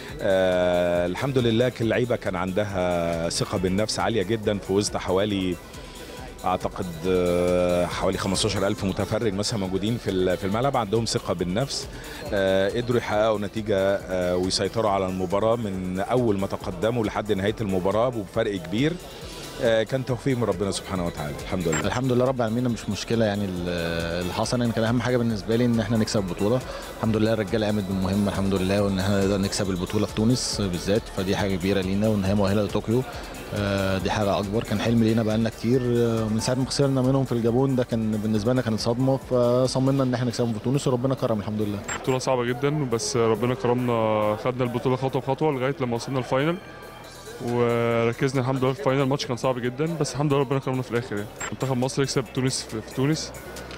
آه، الحمد لله كل لعيبة كان عندها ثقة بالنفس عالية جدا في وسط حوالي اعتقد آه، حوالي 15000 متفرج مثلا موجودين في ال- في الملعب عندهم ثقه بالنفس آه، قدروا يحققوا نتيجه آه، ويسيطروا على المباراه من اول ما تقدموا لحد نهايه المباراه وبفرق كبير آه، كان توفيق من ربنا سبحانه وتعالى الحمد لله الحمد لله رب العالمين مش مشكله يعني ال- اللي حصل يعني كان اهم حاجه بالنسبه لي ان احنا نكسب البطوله الحمد لله الرجاله قامت بالمهمه الحمد لله وان احنا نقدر نكسب البطوله في تونس بالذات فدي حاجه كبيره لينا وان هي مؤهله لطوكيو آه، دي حاجه اكبر كان حلم لينا بقالنا كتير آه، من ساعه ما خسرنا منهم في الجابون ده كان بالنسبه لنا كانت صدمه فصممنا ان احنا نكسبهم في تونس وربنا كرم الحمد لله بطولة صعبة جدا بس ربنا كرمنا خدنا البطولة خطوة بخطوة لغاية لما وصلنا الفاينل وركزنا الحمد لله في الفاينل الماتش كان صعب جدا بس الحمد لله ربنا كرمنا في الآخر يعني منتخب مصر يكسب تونس في في تونس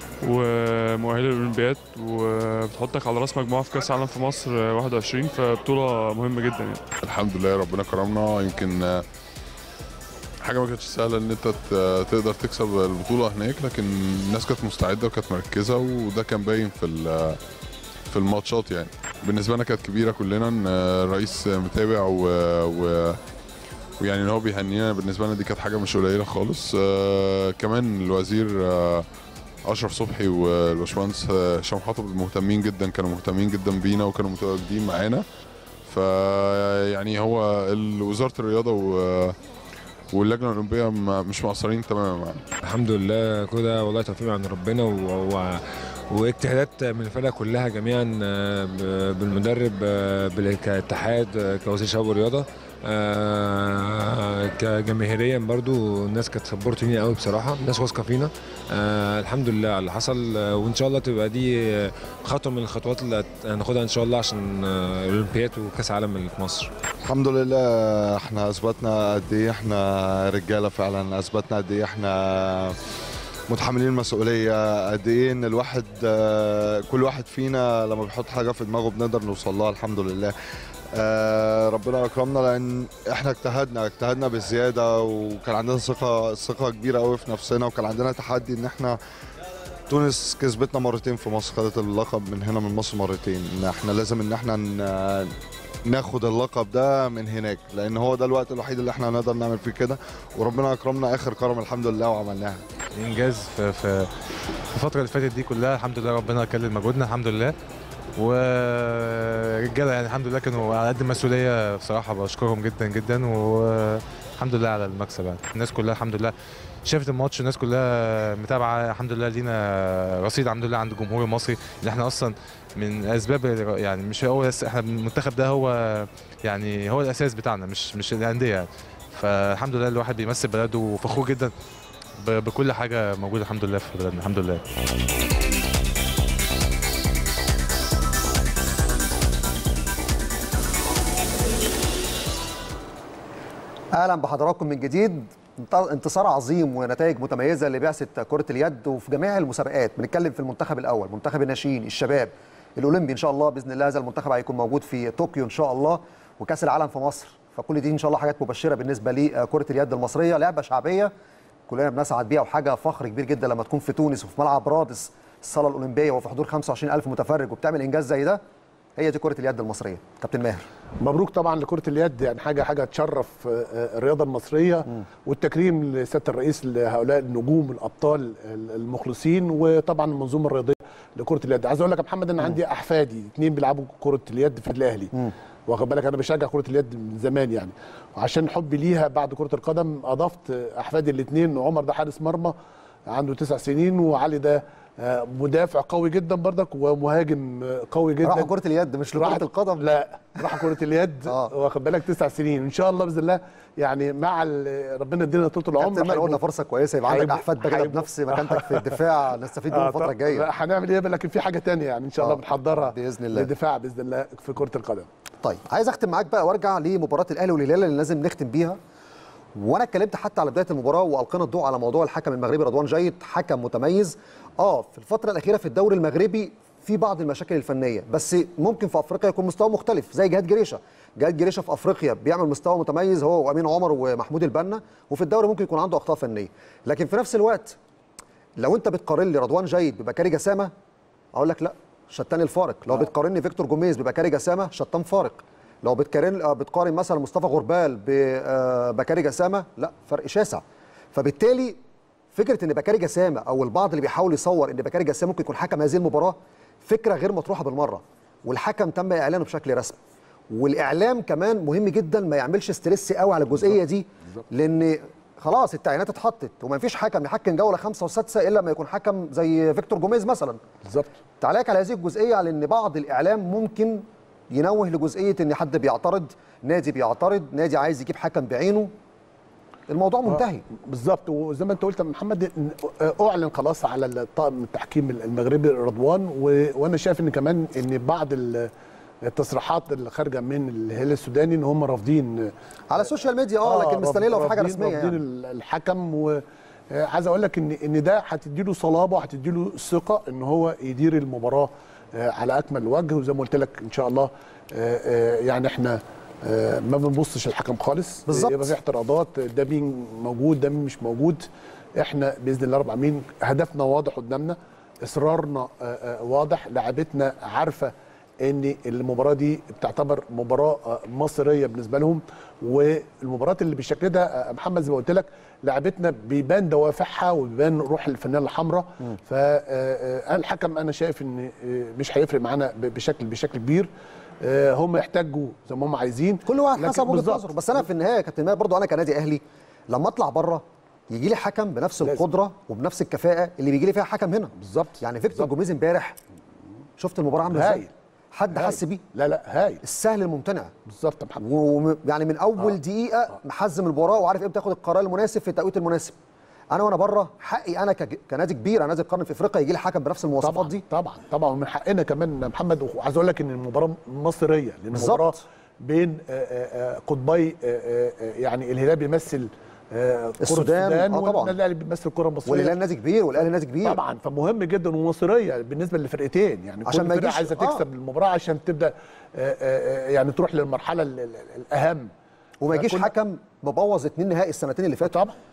ومؤهل للأولمبياد وبتحطك على راس مجموعة في كأس العالم في مصر 21 فبطولة مهمة جدا يعني الحمد لله ربنا كرمنا يمكن آه، حاجه ما كانتش سهله ان انت ت- تقدر تكسب البطوله هناك لكن الناس كانت مستعده وكانت مركزه وده كان باين في ال- في الماتشات يعني بالنسبه لنا كانت كبيره كلنا ان الرئيس متابع و, و ويعني ان هو بيهنينا بالنسبه لنا دي كانت حاجه مش قليله خالص آه كمان الوزير آه اشرف صبحي والباشمهندس آه، هشام حطب مهتمين جدا كانوا مهتمين جدا بينا وكانوا متواجدين معانا فيعني هو ال- وزاره الرياضه و واللجنه الاولمبيه ما- مش مقصرين تماما معانا الحمد لله كده والله توفيق من ربنا و... و... واجتهادات من الفرقه كلها جميعا آه، ب- بالمدرب آه، بال- كاتحاد آه، كوزير شباب ورياضه آه، كجماهيريا برضو الناس كانت سبورتني قوي بصراحه الناس واثقه فينا آه، الحمد لله على اللي حصل آه، وان شاء الله تبقى دي آه، خطوه من الخطوات اللي هت- هناخدها ان شاء الله عشان آه، الاولمبياد وكاس العالم اللي في مصر الحمد لله احنا اثبتنا قد ايه احنا رجاله فعلا اثبتنا قد ايه احنا متحملين المسؤوليه قد ايه ان الواحد آه، كل واحد فينا لما بيحط حاجه في دماغه بنقدر نوصل لها الحمد لله آه، ربنا اكرمنا لان احنا اجتهدنا اجتهدنا بالزياده وكان عندنا ثقه ثقه كبيره قوي في نفسنا وكان عندنا تحدي ان احنا تونس كسبتنا مرتين في مصر خدت اللقب من هنا من مصر مرتين ان احنا لازم ان احنا ن- ناخد اللقب ده من هناك لان هو ده الوقت الوحيد اللي احنا هنقدر نعمل فيه كده وربنا اكرمنا اخر كرم الحمد لله وعملناها انجاز في في في الفتره اللي فاتت دي كلها الحمد لله ربنا كلل مجهودنا الحمد لله ورجاله يعني الحمد لله كانوا على قد المسؤوليه بصراحه بشكرهم جدا جدا والحمد لله على المكسب يعني الناس كلها الحمد لله شافت الماتش الناس كلها متابعه الحمد لله لينا رصيد الحمد لله عند الجمهور المصري اللي احنا اصلا من اسباب يعني مش هو بس احنا المنتخب ده هو يعني هو الاساس بتاعنا مش مش الانديه يعني فالحمد لله الواحد بيمثل بلده وفخور جدا ب- بكل حاجه موجوده الحمد لله في بلدنا الحمد لله اهلا بحضراتكم من جديد انت- انتصار عظيم ونتائج متميزه لبعثه كره اليد وفي جميع المسابقات بنتكلم في المنتخب الاول منتخب الناشئين الشباب الاولمبي ان شاء الله باذن الله هذا المنتخب هيكون موجود في طوكيو ان شاء الله وكاس العالم في مصر فكل دي ان شاء الله حاجات مبشره بالنسبه لكره اليد المصريه لعبه شعبيه كلنا بنسعد بيها وحاجه فخر كبير جدا لما تكون في تونس وفي ملعب رادس الصاله الاولمبيه وفي حضور 25000 متفرج وبتعمل انجاز زي ده هي دي كره اليد المصريه كابتن ماهر مبروك طبعا لكره اليد يعني حاجه حاجه تشرف آه، آه، الرياضه المصريه والتكريم لسياده الرئيس لهؤلاء النجوم الابطال المخلصين وطبعا المنظومه الرياضيه لكره اليد عايز اقول لك يا محمد انا عندي احفادي اثنين بيلعبوا كره اليد في الاهلي واخد بالك انا بشجع كره اليد من زمان يعني وعشان حبي ليها بعد كره القدم اضفت احفادي الاثنين عمر ده حارس مرمى عنده تسع سنين وعلي ده آه، مدافع قوي جدا برضك ومهاجم آه، قوي جدا راحوا كره اليد مش لكره راحت- القدم لا راح كره اليد واخد بالك تسع سنين ان شاء الله باذن الله يعني مع ال- ربنا يدينا طول العمر كابتن ماهر قلنا هيبقوا- فرصه كويسه يبقى عندك هيبقوا- احفاد بقى هيبقوا- بنفس مكانتك في الدفاع نستفيد منهم آه، الفتره طب- الجايه لا، هنعمل ايه بقى؟ لكن في حاجه تانية يعني ان شاء الله آه، بنحضرها بإذن الله. للدفاع باذن الله في كره القدم طيب عايز اختم معاك بقى وارجع لمباراه الاهلي والهلال اللي لازم نختم بيها وانا اتكلمت حتى على بدايه المباراه والقينا الضوء على موضوع الحكم المغربي رضوان جيد حكم متميز اه في الفتره الاخيره في الدوري المغربي في بعض المشاكل الفنيه بس ممكن في افريقيا يكون مستوى مختلف زي جهاد جريشه جهاد جريشه في افريقيا بيعمل مستوى متميز هو وامين عمر ومحمود البنا وفي الدوري ممكن يكون عنده اخطاء فنيه لكن في نفس الوقت لو انت بتقارن لي رضوان جيد ببكاري جسامه اقول لك لا شتان الفارق لو بتقارني فيكتور جوميز ببكاري جسامه شتان فارق لو بتقارن آه، بتقارن مثلا مصطفى غربال ببكاري جسامه لا فرق شاسع فبالتالي فكره ان بكاري جسامه او البعض اللي بيحاول يصور ان بكاري جسامه ممكن يكون حكم هذه المباراه فكره غير مطروحه بالمره والحكم تم اعلانه بشكل رسمي والاعلام كمان مهم جدا ما يعملش ستريس قوي على الجزئيه دي لان خلاص التعيينات اتحطت وما فيش حكم يحكم جوله خمسه وسادسه الا ما يكون حكم زي فيكتور جوميز مثلا بالظبط تعليقك على هذه الجزئيه على ان بعض الاعلام ممكن ينوه لجزئيه ان حد بيعترض نادي بيعترض نادي عايز يجيب حكم بعينه الموضوع منتهي بالظبط وزي ما انت قلت يا محمد إن- اعلن خلاص على الطاقم التحكيم المغربي رضوان و... وانا شايف ان كمان ان بعض ال- التصريحات اللي خارجه من الهلال السوداني ان هم رافضين على السوشيال ميديا اه لكن مستنيه لو في حاجه رافضين- رسميه رافضين يعني ال- الحكم و آه، عايز اقول لك ان ان ده هتدي له صلابه وهتدي له ثقه ان هو يدير المباراه آه، على اكمل وجه وزي ما قلت لك ان شاء الله آه، آه، يعني احنا آه، ما بنبصش الحكم خالص بالظبط. يبقى في اعتراضات ده مين موجود ده مين مش موجود احنا باذن الله رب العالمين هدفنا واضح قدامنا اصرارنا آه، آه، واضح لعبتنا عارفه ان المباراه دي بتعتبر مباراه آه، مصريه بالنسبه لهم والمباريات اللي بالشكل ده آه، محمد زي ما قلت لك لعبتنا بيبان دوافعها وبيبان روح الفنانه الحمراء فالحكم انا شايف ان آه، مش هيفرق معانا ب- بشكل بشكل كبير آه، هم يحتاجوا زي ما هم عايزين كل واحد لكن حسب وجهه بالظبط. نظره بس انا في النهايه يا كابتن ماهر برضو انا كنادي اهلي لما اطلع بره يجي لي حكم بنفس لازم. القدره وبنفس الكفاءه اللي بيجي لي فيها حكم هنا بالظبط يعني فيكتور جوميز امبارح شفت المباراه عامله ازاي هايل. حد هايل. حس بيه لا لا هايل السهل الممتنع بالظبط يا محمد ويعني من اول آه. دقيقه محزم المباراه وعارف امتى ياخد القرار المناسب في التوقيت المناسب انا وانا بره حقي انا كج- كنادي كبير انا نادي القرن في افريقيا يجي لي حكم بنفس المواصفات طبعا دي طبعا طبعا ومن حقنا كمان يا محمد وعايز اقول لك ان المباراه مصريه لان بالظبط. المباراه بين آه، آه، آه، قطبي آه، آه، يعني الهلال بيمثل آه، كرة السودان، آه طبعا. والنادي الاهلي بيمثل الكره المصريه والهلال نادي كبير والاهلي نادي كبير طبعا فمهم جدا ومصريه بالنسبه للفرقتين يعني عشان كل ما فرقه يجيش- عايزه آه. تكسب المباراه عشان تبدا آه، آه، آه، يعني تروح للمرحله ال- ال- الاهم وما يجيش فكل- حكم مبوظ اتنين نهائي السنتين اللي فاتوا طبعا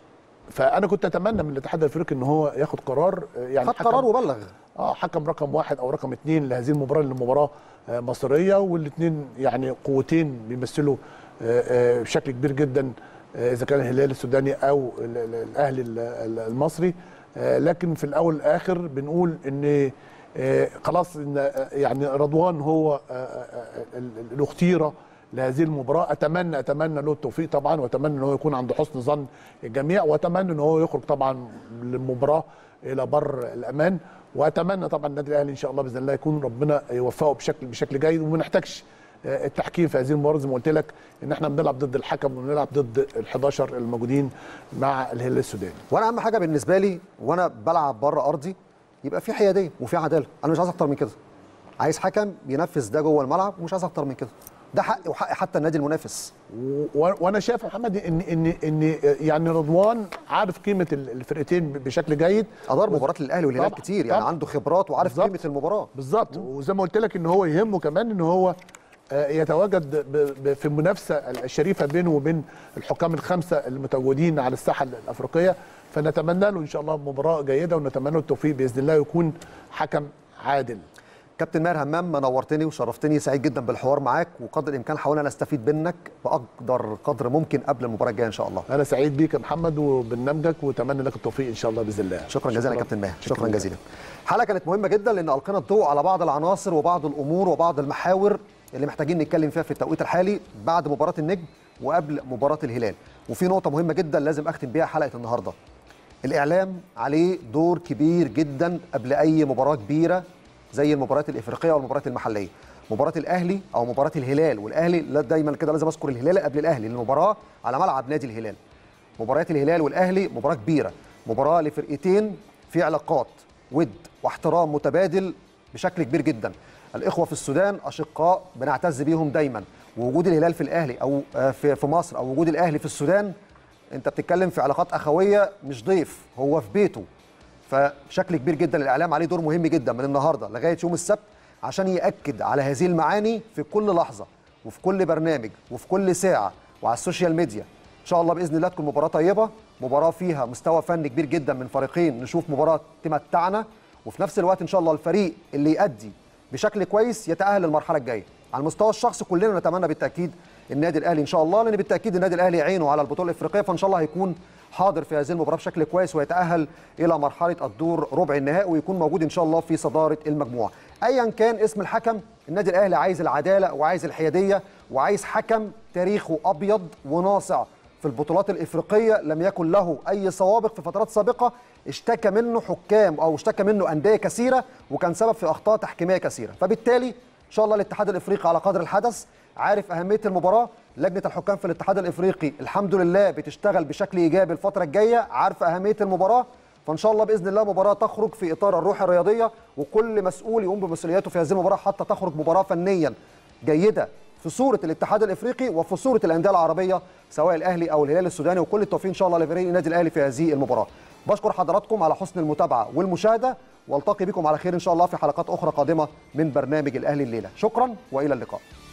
فانا كنت اتمنى من الاتحاد الافريقي ان هو ياخد قرار آه، يعني خد حكم- قرار وبلغ اه حكم رقم واحد او رقم اثنين لهذه المباراه اللي مباراه آه، مصريه والاثنين يعني قوتين بيمثلوا آه، آه، بشكل كبير جدا آه، اذا كان الهلال السوداني او ال- ال- الاهلي ال- ال- المصري آه، لكن في الاول والاخر بنقول ان آه، خلاص ان آه، يعني رضوان هو آه، آه، ال- ال- الاختيره لهذه المباراه اتمنى اتمنى له التوفيق طبعا واتمنى ان هو يكون عند حسن ظن الجميع واتمنى ان هو يخرج طبعا للمباراه الى بر الامان واتمنى طبعا النادي الاهلي ان شاء الله باذن الله يكون ربنا يوفقه بشكل بشكل جيد وما نحتاجش آه، التحكيم في هذه المباراه زي ما قلت لك ان احنا بنلعب ضد الحكم وبنلعب ضد ال 11 الموجودين مع الهلال السوداني وانا اهم حاجه بالنسبه لي وانا بلعب بره ارضي يبقى في حياديه وفي عداله انا مش عايز اكتر من كده عايز حكم ينفذ ده جوه الملعب ومش عايز اكتر من كده ده حق وحق حتى النادي المنافس و- وانا شايف يا محمد ان ان ان يعني رضوان عارف قيمه ال- الفرقتين بشكل جيد ادار مباراه الاهلي والهلال طبعاً، كتير يعني طبعاً. عنده خبرات وعارف بالظبط. قيمه المباراه بالظبط وزي ما قلت لك ان هو يهمه كمان ان هو آه، يتواجد ب- ب- في المنافسه الشريفه بينه وبين الحكام الخمسه المتواجدين على الساحه الافريقيه فنتمنى له ان شاء الله مباراه جيده ونتمنى له التوفيق باذن الله يكون حكم عادل كابتن ماهر همام نورتني وشرفتني سعيد جدا بالحوار معاك وقدر الامكان حاولنا نستفيد منك باقدر قدر ممكن قبل المباراه الجايه ان شاء الله انا سعيد بيك يا محمد وبرنامجك واتمنى لك التوفيق ان شاء الله باذن الله شكرا جزيلا يا كابتن ماهر شكرا جزيلا حلقه كانت مهمه جدا لان القينا الضوء على بعض العناصر وبعض الامور وبعض المحاور اللي محتاجين نتكلم فيها في التوقيت الحالي بعد مباراه النجم وقبل مباراه الهلال وفي نقطه مهمه جدا لازم اختم بيها حلقه النهارده الاعلام عليه دور كبير جدا قبل اي مباراه كبيره زي المباريات الافريقيه والمباريات المحليه مباراه الاهلي او مباراه الهلال والاهلي لا دايما كده لازم اذكر الهلال قبل الاهلي لان المباراه على ملعب نادي الهلال مباريات الهلال والاهلي مباراه كبيره مباراه لفرقتين في علاقات ود واحترام متبادل بشكل كبير جدا الاخوه في السودان اشقاء بنعتز بيهم دايما ووجود الهلال في الاهلي او آه، في في مصر او وجود الاهلي في السودان انت بتتكلم في علاقات اخويه مش ضيف هو في بيته فبشكل كبير جدا الاعلام عليه دور مهم جدا من النهارده لغايه يوم السبت عشان ياكد على هذه المعاني في كل لحظه وفي كل برنامج وفي كل ساعه وعلى السوشيال ميديا ان شاء الله باذن الله تكون مباراه طيبه مباراه فيها مستوى فني كبير جدا من فريقين نشوف مباراه تمتعنا وفي نفس الوقت ان شاء الله الفريق اللي يأدي بشكل كويس يتأهل للمرحله الجايه على المستوى الشخصي كلنا نتمنى بالتاكيد النادي الاهلي ان شاء الله لان بالتاكيد النادي الاهلي عينه على البطوله الافريقيه فان شاء الله هيكون حاضر في هذه المباراه بشكل كويس ويتاهل الى مرحله الدور ربع النهائي ويكون موجود ان شاء الله في صداره المجموعه ايا كان اسم الحكم النادي الاهلي عايز العداله وعايز الحياديه وعايز حكم تاريخه ابيض وناصع في البطولات الافريقيه لم يكن له اي سوابق في فترات سابقه اشتكى منه حكام او اشتكى منه انديه كثيره وكان سبب في اخطاء تحكيميه كثيره فبالتالي ان شاء الله الاتحاد الافريقي على قدر الحدث عارف اهميه المباراه لجنه الحكام في الاتحاد الافريقي الحمد لله بتشتغل بشكل ايجابي الفتره الجايه عارفه اهميه المباراه فان شاء الله باذن الله مباراه تخرج في اطار الروح الرياضيه وكل مسؤول يقوم بمسؤولياته في هذه المباراه حتى تخرج مباراه فنيا جيده في صوره الاتحاد الافريقي وفي صوره الانديه العربيه سواء الاهلي او الهلال السوداني وكل التوفيق ان شاء الله لفريق النادي الاهلي في هذه المباراه بشكر حضراتكم على حسن المتابعه والمشاهده والتقي بكم على خير ان شاء الله في حلقات اخرى قادمه من برنامج الاهلي الليله شكرا والى اللقاء